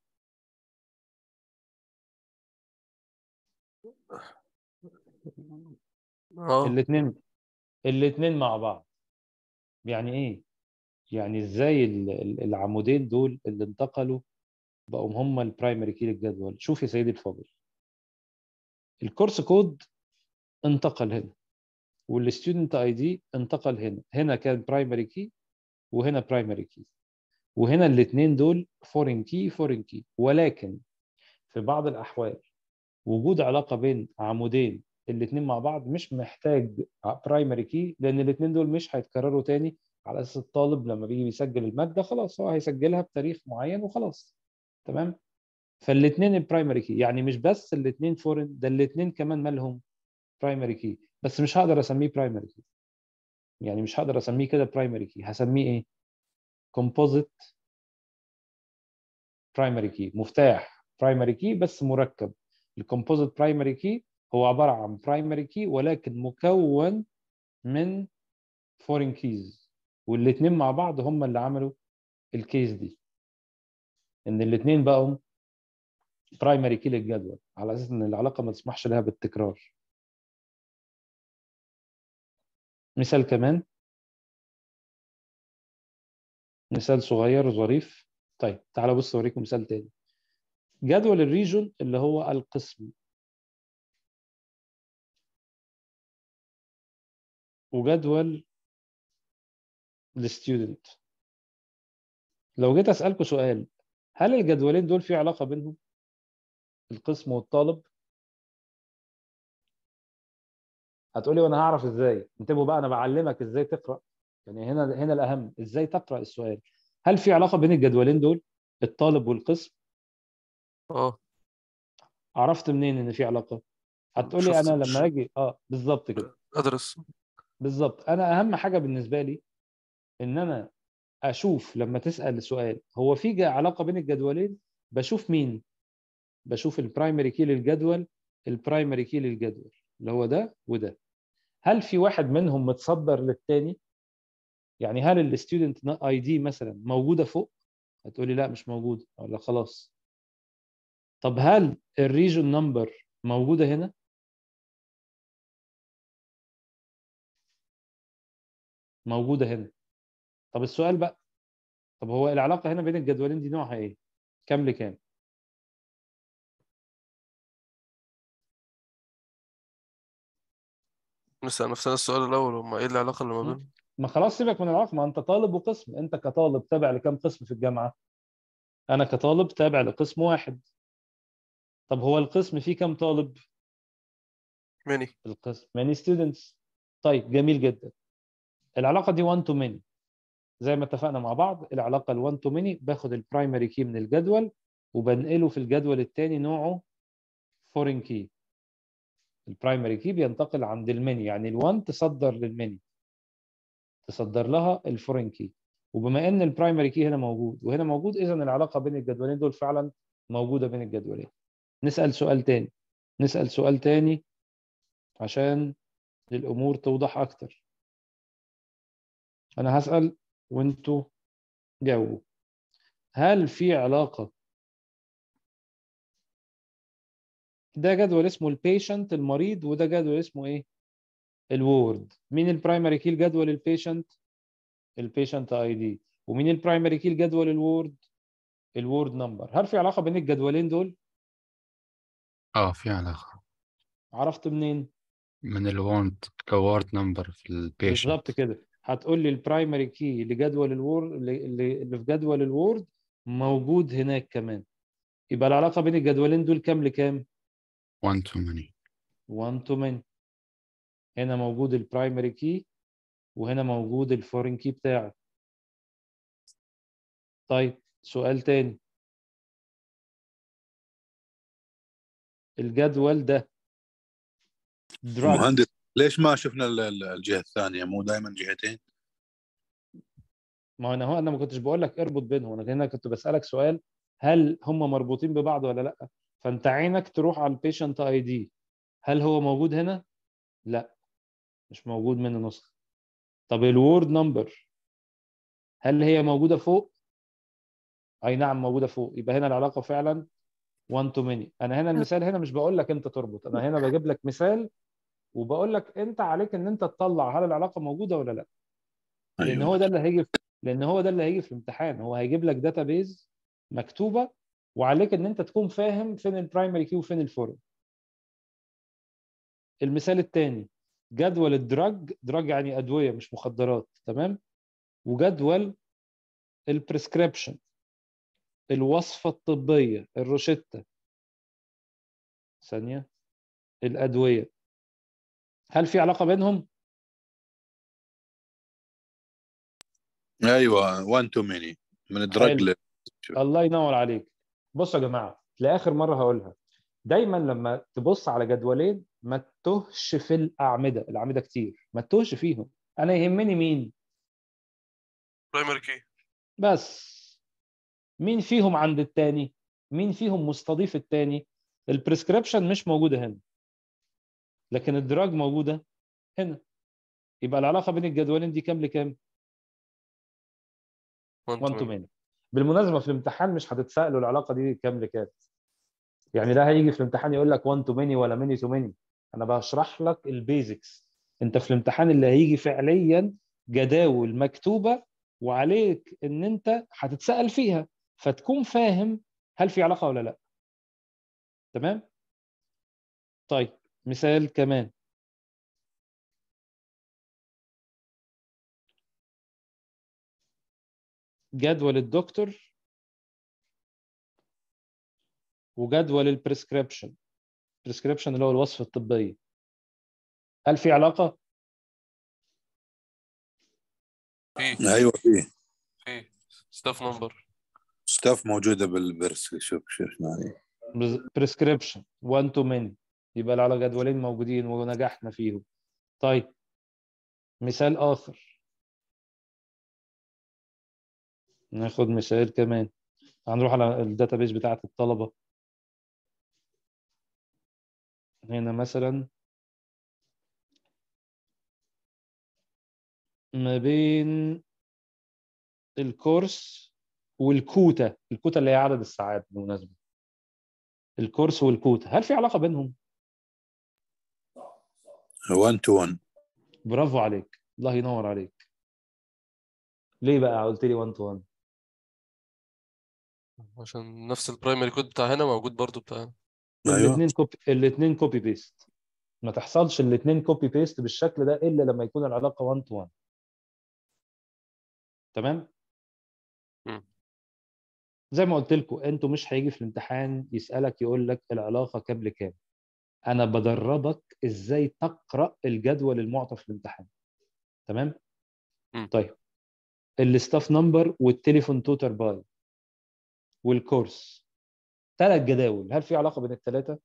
[SPEAKER 3] اه
[SPEAKER 1] الاثنين الاثنين مع بعض يعني ايه يعني ازاي ال- ال- العمودين دول اللي انتقلوا بقوا هم البرايمري كي للجدول شوف يا سيدي الفاضل الكورس كود انتقل هنا والستودنت اي دي انتقل هنا هنا كان برايمري كي وهنا برايمري كي وهنا الاثنين دول فورين كي فورين كي ولكن في بعض الاحوال وجود علاقه بين عمودين الاثنين مع بعض مش محتاج برايمري كي لان الاثنين دول مش هيتكرروا تاني على اساس الطالب لما بيجي يسجل الماده خلاص هو هيسجلها بتاريخ معين وخلاص تمام فالاثنين البرايمري كي يعني مش بس الاثنين فورين ده الاثنين كمان مالهم برايمري كي بس مش هقدر اسميه برايمري كي يعني مش هقدر اسميه كده برايمري كي هسميه ايه كومبوزيت برايمري كي مفتاح برايمري كي بس مركب الكومبوزيت برايمري كي هو عباره عن برايمري كي ولكن مكون من فورين كيز والاثنين مع بعض هم اللي عملوا الكيس دي ان الاثنين بقوا برايمري كي للجدول على اساس ان العلاقه ما تسمحش لها بالتكرار مثال كمان مثال صغير ظريف طيب تعالى بص اوريكم مثال تاني جدول الريجون اللي هو القسم وجدول الستودنت لو جيت اسالكم سؤال هل الجدولين دول في علاقه بينهم القسم والطالب هتقولي وانا هعرف ازاي انتبهوا بقى انا بعلمك ازاي تقرا يعني هنا هنا الاهم ازاي تقرا السؤال هل في علاقه بين الجدولين دول الطالب والقسم
[SPEAKER 3] اه
[SPEAKER 1] عرفت منين ان في علاقه هتقولي
[SPEAKER 3] شفت-
[SPEAKER 1] انا
[SPEAKER 3] ش-
[SPEAKER 1] لما اجي اه بالظبط كده
[SPEAKER 3] ادرس
[SPEAKER 1] بالظبط انا اهم حاجه بالنسبه لي ان انا اشوف لما تسال سؤال هو في جا- علاقه بين الجدولين بشوف مين بشوف البرايمري كي للجدول البرايمري كي للجدول اللي هو ده وده هل في واحد منهم متصدر للتاني يعني هل الستودنت اي دي مثلا موجوده فوق هتقولي لا مش موجوده اقول لك خلاص طب هل الريجن نمبر موجوده هنا موجوده هنا طب السؤال بقى طب هو العلاقه هنا بين الجدولين دي نوعها ايه كام لكام
[SPEAKER 3] نسأل نفسنا السؤال الأول هما إيه العلاقة اللي ما
[SPEAKER 1] مم.
[SPEAKER 3] بينهم؟
[SPEAKER 1] ما خلاص سيبك من العلاقه ما انت طالب وقسم انت كطالب تابع لكام قسم في الجامعه انا كطالب تابع لقسم واحد طب هو القسم فيه كام طالب
[SPEAKER 3] ماني
[SPEAKER 1] في القسم many students طيب جميل جدا العلاقه دي 1 to many زي ما اتفقنا مع بعض العلاقه ال 1 to many باخد البرايمري كي من الجدول وبنقله في الجدول الثاني نوعه فورين كي البرايمري كي بينتقل عند المني يعني ال1 تصدر للمني تصدر لها الفورين كي وبما ان البرايمري كي هنا موجود وهنا موجود اذا العلاقه بين الجدولين دول فعلا موجوده بين الجدولين نسال سؤال تاني نسال سؤال تاني عشان الامور توضح اكتر انا هسال وانتوا جاوبوا هل في علاقه ده جدول اسمه البيشنت المريض وده جدول اسمه ايه الوورد مين البرايمري كي الجدول البيشنت البيشنت اي دي ومين البرايمري كي الجدول الوورد الوورد نمبر هل في علاقه بين الجدولين دول
[SPEAKER 4] اه في علاقة
[SPEAKER 1] عرفت منين
[SPEAKER 4] من الوورد كوورد نمبر في البيشنت
[SPEAKER 1] بالظبط كده هتقول لي البرايمري كي لجدول الوورد اللي اللي في جدول الوورد موجود هناك كمان يبقى العلاقه بين الجدولين دول كام لكام
[SPEAKER 4] 1 to many
[SPEAKER 1] 1 to many هنا موجود البرايمري كي وهنا موجود الفورين كي بتاعي طيب سؤال تاني الجدول ده دراج
[SPEAKER 2] مهندس ليش ما شفنا ال- ال- الجهه الثانيه مو دائما جهتين
[SPEAKER 1] ما انا هو انا ما كنتش بقول لك اربط بينهم انا هنا كنت بسالك سؤال هل هم مربوطين ببعض ولا لا فانت عينك تروح على البيشنت اي دي هل هو موجود هنا لا مش موجود منه نسخه طب الوورد نمبر هل هي موجوده فوق اي نعم موجوده فوق يبقى هنا العلاقه فعلا 1 to many انا هنا المثال هنا مش بقول لك انت تربط انا هنا بجيب لك مثال وبقول لك انت عليك ان انت تطلع هل العلاقه موجوده ولا لا لان هو ده اللي هيجي في لان هو ده اللي هيجي في الامتحان هو هيجيب لك داتابيز مكتوبه وعليك ان انت تكون فاهم فين البرايمري كي وفين الفورين المثال الثاني جدول الدراج دراج يعني ادويه مش مخدرات تمام وجدول البريسكريبشن الوصفه الطبيه الروشته ثانيه الادويه هل في علاقه بينهم
[SPEAKER 2] ايوه 1 تو ميني من الدرج
[SPEAKER 1] حلو.
[SPEAKER 2] ل-
[SPEAKER 1] الله ينور عليك بصوا يا جماعه لاخر مره هقولها دايما لما تبص على جدولين ما تتهش في الاعمده الاعمده كتير ما تتهش فيهم انا يهمني مين
[SPEAKER 3] برايمري كي
[SPEAKER 1] بس مين فيهم عند التاني مين فيهم مستضيف التاني البريسكريبشن مش موجوده هنا لكن الدراج موجوده هنا يبقى العلاقه بين الجدولين دي كام لكام 1 تو
[SPEAKER 3] 1
[SPEAKER 1] ماني بالمناسبه في الامتحان مش هتتسالوا العلاقه دي كام لكام يعني لا هيجي في الامتحان يقول لك 1 تو ماني ولا ماني تو ماني انا بشرح لك البيزكس انت في الامتحان اللي هيجي فعليا جداول مكتوبه وعليك ان انت هتتسال فيها فتكون فاهم هل في علاقه ولا لا تمام طيب مثال كمان جدول الدكتور وجدول البريسكريبشن البريسكريبشن اللي هو الوصفه الطبيه هل في علاقه
[SPEAKER 3] في
[SPEAKER 2] ايوه فيه
[SPEAKER 3] في ستاف نمبر
[SPEAKER 2] ستاف موجوده بالبرس شوف شوف يعني
[SPEAKER 1] بريسكريبشن 1 تو ماني يبقى على جدولين موجودين ونجحنا فيهم طيب مثال اخر ناخد مثال كمان هنروح على الداتابيس بتاعه الطلبه هنا مثلا ما بين الكورس والكوتا الكوتا اللي هي عدد الساعات بالمناسبه الكورس والكوتا هل في علاقه بينهم
[SPEAKER 2] 1 تو 1
[SPEAKER 1] برافو عليك الله ينور عليك ليه بقى قلت لي 1 تو 1
[SPEAKER 3] عشان نفس البرايمري كود بتاع هنا موجود برضو بتاع هنا
[SPEAKER 2] ايوه
[SPEAKER 1] الاثنين كوبي الاثنين كوبي بيست ما تحصلش الاثنين كوبي بيست بالشكل ده الا لما يكون العلاقه 1 تو 1 تمام
[SPEAKER 3] مم.
[SPEAKER 1] زي ما قلت لكم انتوا مش هيجي في الامتحان يسالك يقول لك العلاقه كام لكام انا بدربك ازاي تقرا الجدول المعطى في الامتحان تمام
[SPEAKER 3] مم.
[SPEAKER 1] طيب الستاف نمبر والتليفون توتال باي والكورس ثلاث جداول هل في علاقه بين الثلاثه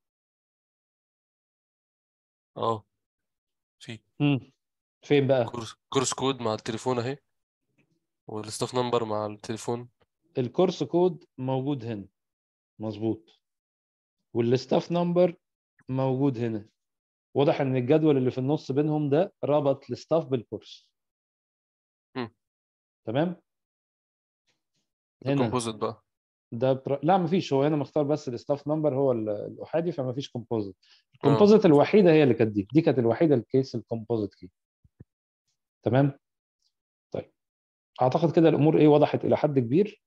[SPEAKER 3] اه في
[SPEAKER 1] فين بقى
[SPEAKER 3] كورس كورس كود مع التليفون اهي والستاف نمبر مع التليفون
[SPEAKER 1] الكورس كود موجود هنا مظبوط والستاف نمبر موجود هنا واضح ان الجدول اللي في النص بينهم ده ربط الستاف بالكورس
[SPEAKER 3] مم.
[SPEAKER 1] تمام هنا
[SPEAKER 3] الكومبوزيت بقى
[SPEAKER 1] ده بر... لا مفيش هو هنا مختار بس الستاف نمبر هو ال- الاحادي فما فيش كومبوزيت الكومبوزيت الوحيده هي اللي كانت دي دي كانت الوحيده الكيس الكومبوزيت كي تمام طيب اعتقد كده الامور ايه وضحت الى حد كبير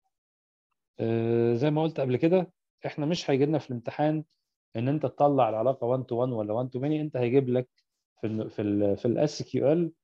[SPEAKER 1] آه زي ما قلت قبل كده احنا مش هيجي لنا في الامتحان ان انت تطلع العلاقه 1 تو 1 ولا 1 تو ماني انت هيجيب لك في ال في ال في الاس كيو ال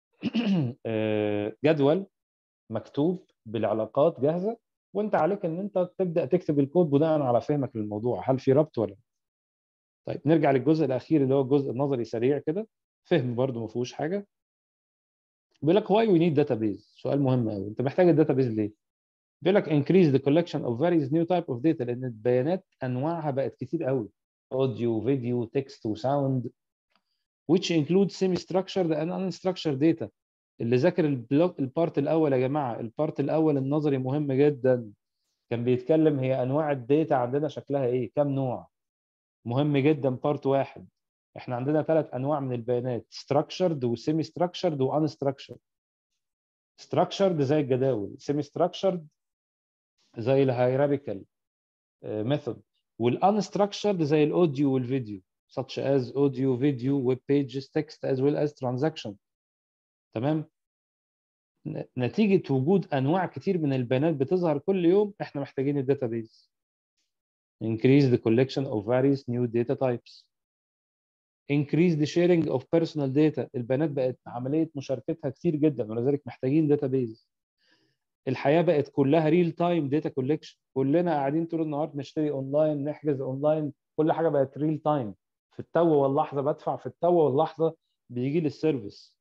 [SPEAKER 1] جدول مكتوب بالعلاقات جاهزه وانت عليك ان انت تبدا تكتب الكود بناء على فهمك للموضوع هل في ربط ولا لا؟ طيب نرجع للجزء الاخير اللي هو الجزء النظري سريع كده فهم برضو ما فيهوش حاجه بيقول لك واي وي نيد داتابيز سؤال مهم قوي انت محتاج الداتابيز ليه بيقول لك increase the collection of various new type of data لان البيانات انواعها بقت كتير قوي اوديو فيديو تكست وساوند which include semi-structured and unstructured data اللي ذاكر البلوك البارت الاول يا جماعه البارت الاول النظري مهم جدا كان بيتكلم هي انواع الداتا عندنا شكلها ايه كم نوع مهم جدا بارت واحد احنا عندنا ثلاث انواع من البيانات structured وسيمي structured وانستراكشرد structured زي الجداول semi structured زي الهيراريكال ميثود والانستراكشرد زي الاوديو والفيديو such as audio video web pages text as well as transaction تمام ن- نتيجة وجود أنواع كتير من البيانات بتظهر كل يوم إحنا محتاجين الداتابيز increase the collection of various new data types increase the sharing of personal data البيانات بقت عملية مشاركتها كتير جدا ولذلك محتاجين داتابيز الحياة بقت كلها ريل تايم داتا كولكشن كلنا قاعدين طول النهار نشتري اونلاين نحجز اونلاين كل حاجة بقت ريل تايم في التو واللحظة بدفع في التو واللحظة بيجي لي السيرفيس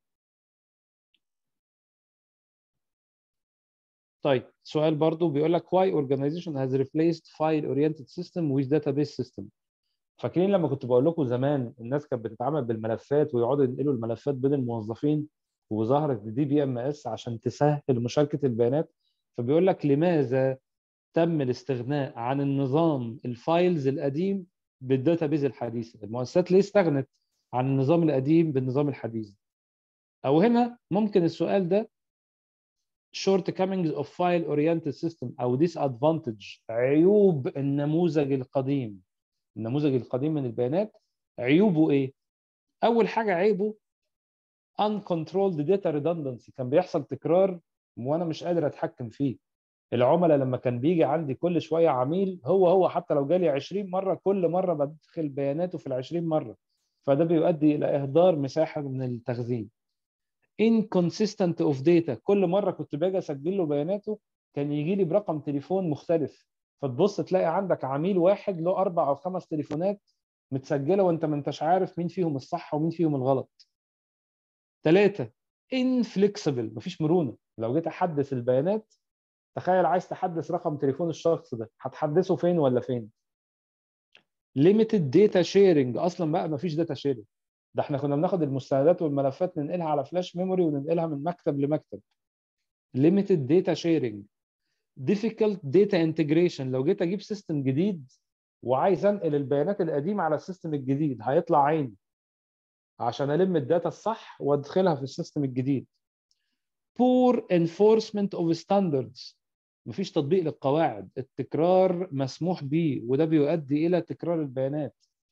[SPEAKER 1] طيب سؤال برضو بيقول لك why organization has replaced file oriented system with database system فاكرين لما كنت بقول لكم زمان الناس كانت بتتعامل بالملفات ويقعدوا ينقلوا الملفات بين الموظفين وظهرت دي بي ام اس عشان تسهل مشاركه البيانات فبيقول لك لماذا تم الاستغناء عن النظام الفايلز القديم بالداتابيز الحديثه المؤسسات ليه استغنت عن النظام القديم بالنظام الحديث او هنا ممكن السؤال ده shortcomings of file oriented system او disadvantage عيوب النموذج القديم النموذج القديم من البيانات عيوبه ايه اول حاجه عيبه uncontrolled data redundancy كان بيحصل تكرار وانا مش قادر اتحكم فيه العملاء لما كان بيجي عندي كل شويه عميل هو هو حتى لو جالي 20 مره كل مره بدخل بياناته في ال 20 مره فده بيؤدي الى اهدار مساحه من التخزين inconsistent of data كل مره كنت باجي اسجل له بياناته كان يجي لي برقم تليفون مختلف فتبص تلاقي عندك عميل واحد له اربع او خمس تليفونات متسجله وانت ما انتش عارف مين فيهم الصح ومين فيهم الغلط ثلاثة inflexible مفيش مرونة لو جيت أحدث البيانات تخيل عايز تحدث رقم تليفون الشخص ده هتحدثه فين ولا فين limited data sharing أصلا بقى مفيش data sharing ده احنا كنا بناخد المستندات والملفات ننقلها على فلاش ميموري وننقلها من مكتب لمكتب limited data sharing difficult data integration لو جيت اجيب سيستم جديد وعايز انقل البيانات القديمه على السيستم الجديد هيطلع عيني عشان الم الداتا الصح وادخلها في السيستم الجديد poor enforcement of standards مفيش تطبيق للقواعد التكرار مسموح به وده بيؤدي الى تكرار البيانات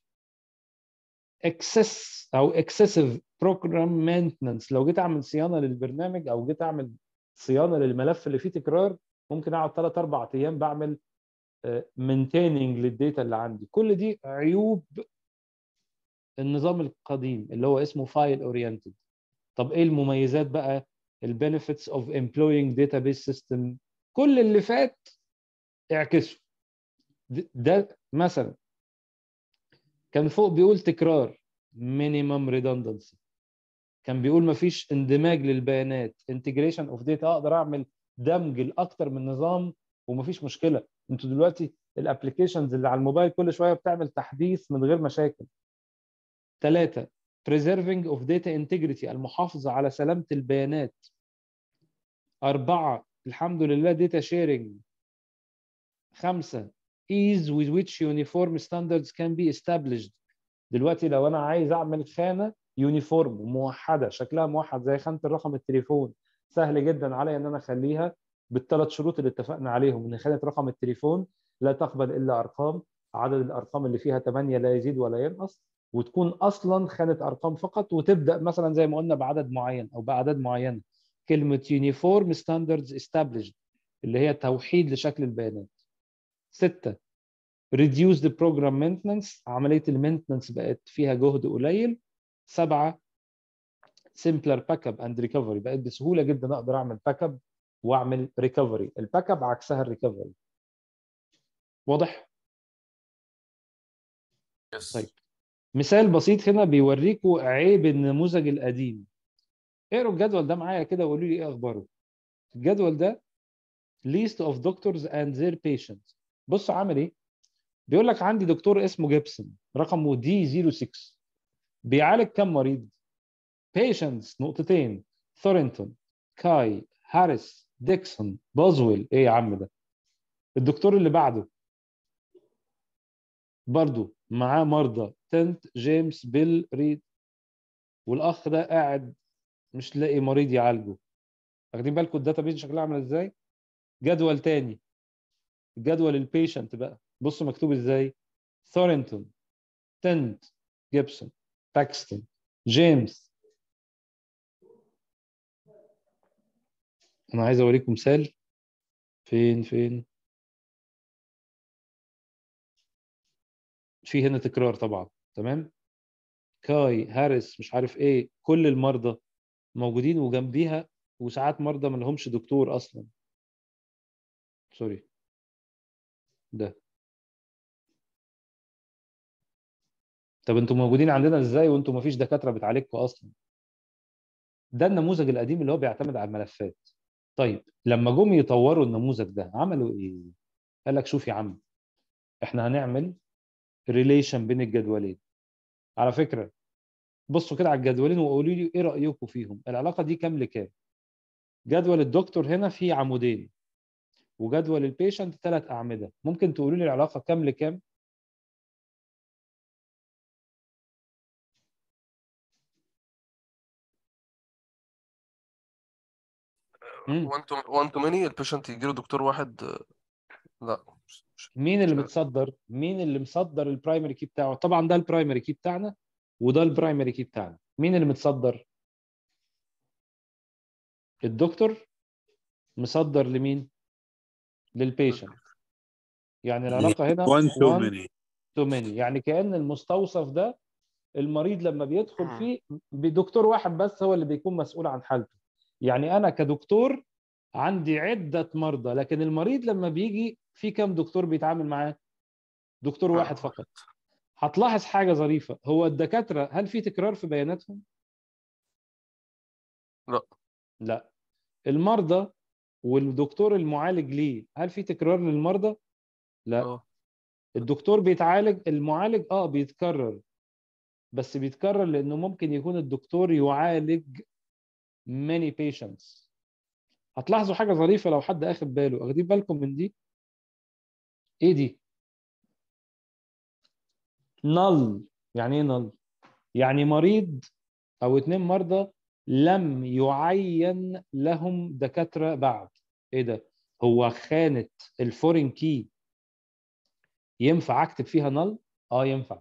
[SPEAKER 1] excess او excessive program maintenance لو جيت اعمل صيانه للبرنامج او جيت اعمل صيانه للملف اللي فيه تكرار ممكن اقعد 3 4 ايام بعمل مينتيننج للداتا اللي عندي كل دي عيوب النظام القديم اللي هو اسمه فايل اورينتد طب ايه المميزات بقى البنفيتس اوف employing database system كل اللي فات اعكسه ده مثلا كان فوق بيقول تكرار مينيمم ريدندنسي كان بيقول مفيش اندماج للبيانات انتجريشن اوف داتا اقدر اعمل دمج لاكتر من نظام ومفيش مشكله انتوا دلوقتي الابلكيشنز اللي على الموبايل كل شويه بتعمل تحديث من غير مشاكل ثلاثة preserving of data integrity المحافظة على سلامة البيانات أربعة الحمد لله data sharing خمسة ease with which uniform standards can be established دلوقتي لو أنا عايز أعمل خانة يونيفورم موحدة شكلها موحد زي خانة الرقم التليفون سهل جدا علي إن أنا أخليها بالثلاث شروط اللي اتفقنا عليهم إن خانة رقم التليفون لا تقبل إلا أرقام عدد الأرقام اللي فيها 8 لا يزيد ولا ينقص وتكون اصلا خانه ارقام فقط وتبدا مثلا زي ما قلنا بعدد معين او باعداد معينه كلمه يونيفورم ستاندردز established اللي هي توحيد لشكل البيانات ستة reduce the program maintenance عمليه المينتنس بقت فيها جهد قليل سبعة simpler backup and recovery بقت بسهوله جدا اقدر اعمل باك اب واعمل ريكفري الباك اب عكسها الريكفري واضح
[SPEAKER 3] يس
[SPEAKER 1] طيب. مثال بسيط هنا بيوريكوا عيب النموذج القديم اقروا الجدول ده معايا كده وقولوا لي ايه اخباره الجدول ده list of doctors and their patients بص عامل ايه بيقول لك عندي دكتور اسمه جيبسون رقمه دي 06 بيعالج كم مريض patients نقطتين ثورنتون كاي هاريس ديكسون بوزويل ايه يا عم ده الدكتور اللي بعده برضو معاه مرضى تنت جيمس بيل ريد والاخ ده قاعد مش لاقي مريض يعالجه واخدين بالكم الداتا بيز شكلها عامل ازاي جدول تاني جدول البيشنت بقى بصوا مكتوب ازاي ثورنتون تنت جيبسون باكستون جيمس انا عايز اوريكم مثال فين فين في هنا تكرار طبعا تمام كاي هاريس مش عارف ايه كل المرضى موجودين وجنبيها وساعات مرضى ما لهمش دكتور اصلا سوري ده طب انتوا موجودين عندنا ازاي وانتوا ما فيش دكاتره بتعالجكم اصلا ده النموذج القديم اللي هو بيعتمد على الملفات طيب لما جم يطوروا النموذج ده عملوا ايه قال لك شوف يا عم احنا هنعمل ريليشن بين الجدولين على فكره بصوا كده على الجدولين وقولوا لي ايه رايكم فيهم العلاقه دي كام لكام جدول الدكتور هنا فيه عمودين وجدول البيشنت ثلاث اعمده ممكن تقولوا لي العلاقه كام لكام مم.
[SPEAKER 3] وان تو وان تو ماني البيشنت يجي له دكتور واحد آه، لا مش- مش-
[SPEAKER 1] مين اللي
[SPEAKER 3] مش عارف.
[SPEAKER 1] متصدر مين اللي مصدر البرايمري كي بتاعه طبعا ده البرايمري كي بتاعنا وده البرايمري كي بتاعنا مين اللي متصدر الدكتور مصدر لمين للبيشنت يعني العلاقه هنا
[SPEAKER 2] one too
[SPEAKER 1] one
[SPEAKER 2] many
[SPEAKER 1] تو ماني يعني كأن المستوصف ده المريض لما بيدخل
[SPEAKER 3] مم.
[SPEAKER 1] فيه بدكتور واحد بس هو اللي بيكون مسؤول عن حالته يعني انا كدكتور عندي عدة مرضى لكن المريض لما بيجي في كم دكتور بيتعامل معاه دكتور
[SPEAKER 3] آه،
[SPEAKER 1] واحد فقط هتلاحظ حاجة ظريفة هو الدكاترة هل في تكرار في بياناتهم
[SPEAKER 3] لا.
[SPEAKER 1] لا المرضى والدكتور المعالج ليه هل في تكرار للمرضى لا
[SPEAKER 3] اه
[SPEAKER 1] الدكتور بيتعالج المعالج اه بيتكرر بس بيتكرر لانه ممكن يكون الدكتور يعالج many patients هتلاحظوا حاجه ظريفه لو حد اخد باله واخدين بالكم من دي ايه دي نل يعني ايه نل يعني مريض او اتنين مرضى لم يعين لهم دكاتره بعد ايه ده هو خانه الفورين كي ينفع اكتب فيها نل اه ينفع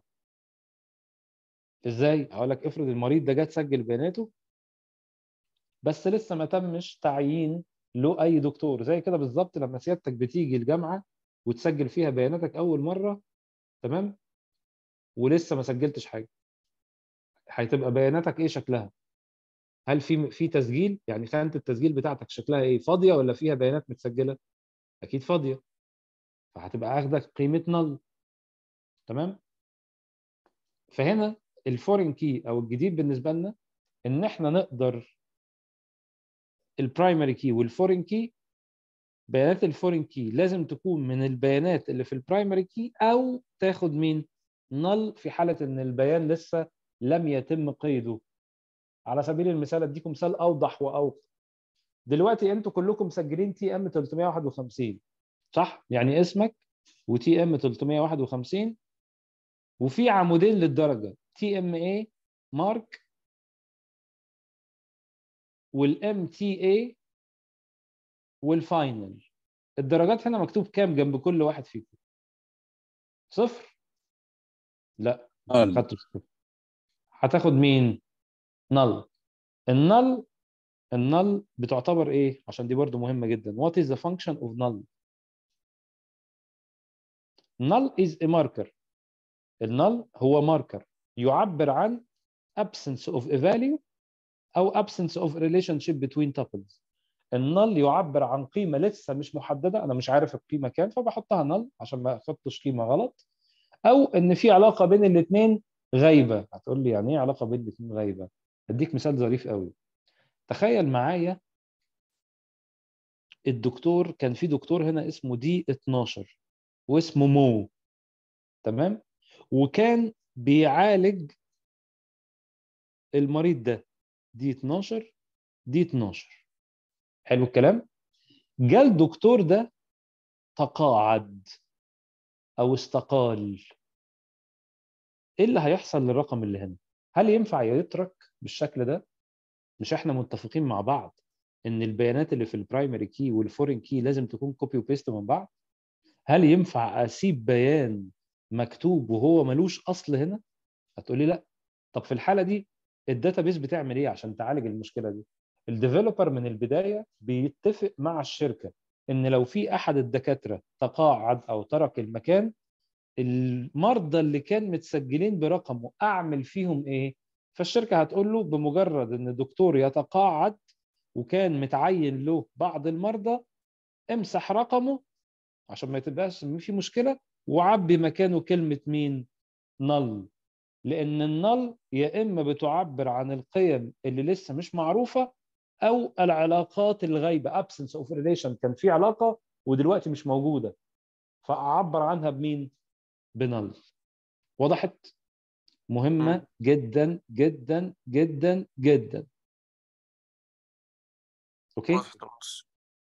[SPEAKER 1] ازاي هقول لك افرض المريض ده جه تسجل بياناته بس لسه ما تمش تعيين له اي دكتور زي كده بالظبط لما سيادتك بتيجي الجامعه وتسجل فيها بياناتك اول مره تمام ولسه ما سجلتش حاجه هتبقى بياناتك ايه شكلها هل في في تسجيل يعني خانه التسجيل بتاعتك شكلها ايه فاضيه ولا فيها بيانات متسجله اكيد فاضيه فهتبقى اخدك قيمه نل تمام فهنا الفورين كي او الجديد بالنسبه لنا ان احنا نقدر البرايمري كي والفورين كي بيانات الفورين كي لازم تكون من البيانات اللي في البرايمري كي او تاخد مين نل في حاله ان البيان لسه لم يتم قيده على سبيل المثال اديكم مثال اوضح واوضح دلوقتي انتوا كلكم مسجلين تي ام 351 صح يعني اسمك وتي ام 351 وفي عمودين للدرجه تي ام اي مارك والام تي اي والفاينل الدرجات هنا مكتوب كام جنب كل واحد فيكم صفر لا
[SPEAKER 2] نل.
[SPEAKER 1] خدته صفر هتاخد مين نل النل النل بتعتبر ايه عشان دي برضو مهمه جدا what is the function of null null is a marker النل هو ماركر يعبر عن absence of a value او absence of relationship between tuples النل يعبر عن قيمه لسه مش محدده انا مش عارف القيمه كام فبحطها نل عشان ما احطش قيمه غلط او ان في علاقه بين الاثنين غايبه هتقول لي يعني ايه علاقه بين الاثنين غايبه اديك مثال ظريف قوي تخيل معايا الدكتور كان في دكتور هنا اسمه دي 12 واسمه مو تمام وكان بيعالج المريض ده دي 12 دي 12 حلو الكلام جاء الدكتور ده تقاعد او استقال ايه اللي هيحصل للرقم اللي هنا هل ينفع يترك بالشكل ده مش احنا متفقين مع بعض ان البيانات اللي في البرايمري كي والفورين كي لازم تكون كوبي وبيست من بعض هل ينفع اسيب بيان مكتوب وهو ملوش اصل هنا هتقولي لا طب في الحاله دي الداتابيس بتعمل ايه عشان تعالج المشكله دي الديفلوبر من البدايه بيتفق مع الشركه ان لو في احد الدكاتره تقاعد او ترك المكان المرضى اللي كان متسجلين برقمه اعمل فيهم ايه فالشركه هتقول له بمجرد ان الدكتور يتقاعد وكان متعين له بعض المرضى امسح رقمه عشان ما تبقاش في مشكله وعبي مكانه كلمه مين نل لان النل يا اما بتعبر عن القيم اللي لسه مش معروفه او العلاقات الغايبه absence of relation كان في علاقه ودلوقتي مش موجوده فاعبر عنها بمين بنل وضحت مهمه جدا جدا جدا جدا اوكي
[SPEAKER 3] واضح ده بس.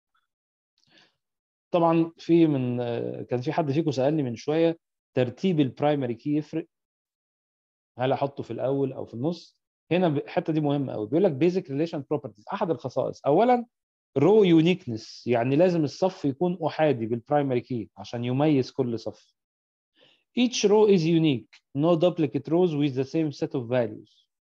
[SPEAKER 1] طبعا في من كان في حد فيكم سالني من شويه ترتيب البرايمري كي يفرق هل احطه في الاول او في النص هنا ب- الحته دي مهمه قوي بيقول لك بيزك ريليشن بروبرتيز احد الخصائص اولا رو يونيكنس يعني لازم الصف يكون احادي بالبرايمري كي عشان يميز كل صف each row is unique no duplicate rows with the same set of values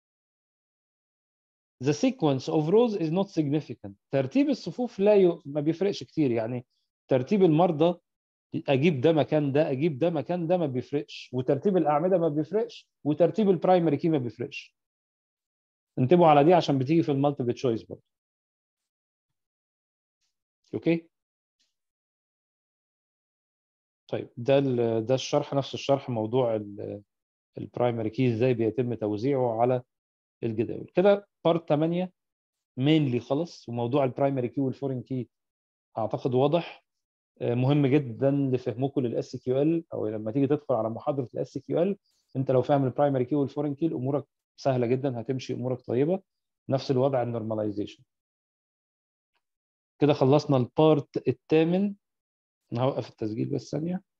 [SPEAKER 1] the sequence of rows is not significant ترتيب الصفوف لا ي... ما بيفرقش كتير يعني ترتيب المرضى اجيب ده مكان ده اجيب ده مكان ده ما بيفرقش وترتيب الاعمده ما بيفرقش وترتيب البرايمري كي ما بيفرقش انتبهوا على دي عشان بتيجي في المالتيبل تشويس برضه اوكي طيب ده ال- ده الشرح نفس الشرح موضوع البرايمري كي ازاي بيتم توزيعه على الجداول كده بارت 8 مينلي خلص وموضوع البرايمري كي والفورين كي اعتقد واضح آه، مهم جدا لفهمكم للاس كيو ال او لما تيجي تدخل على محاضره الاس كيو ال انت لو فاهم البرايمري كي والفورين كي امورك سهله جدا هتمشي امورك طيبه نفس الوضع النورماليزيشن كده خلصنا البارت الثامن هوقف التسجيل بس ثانيه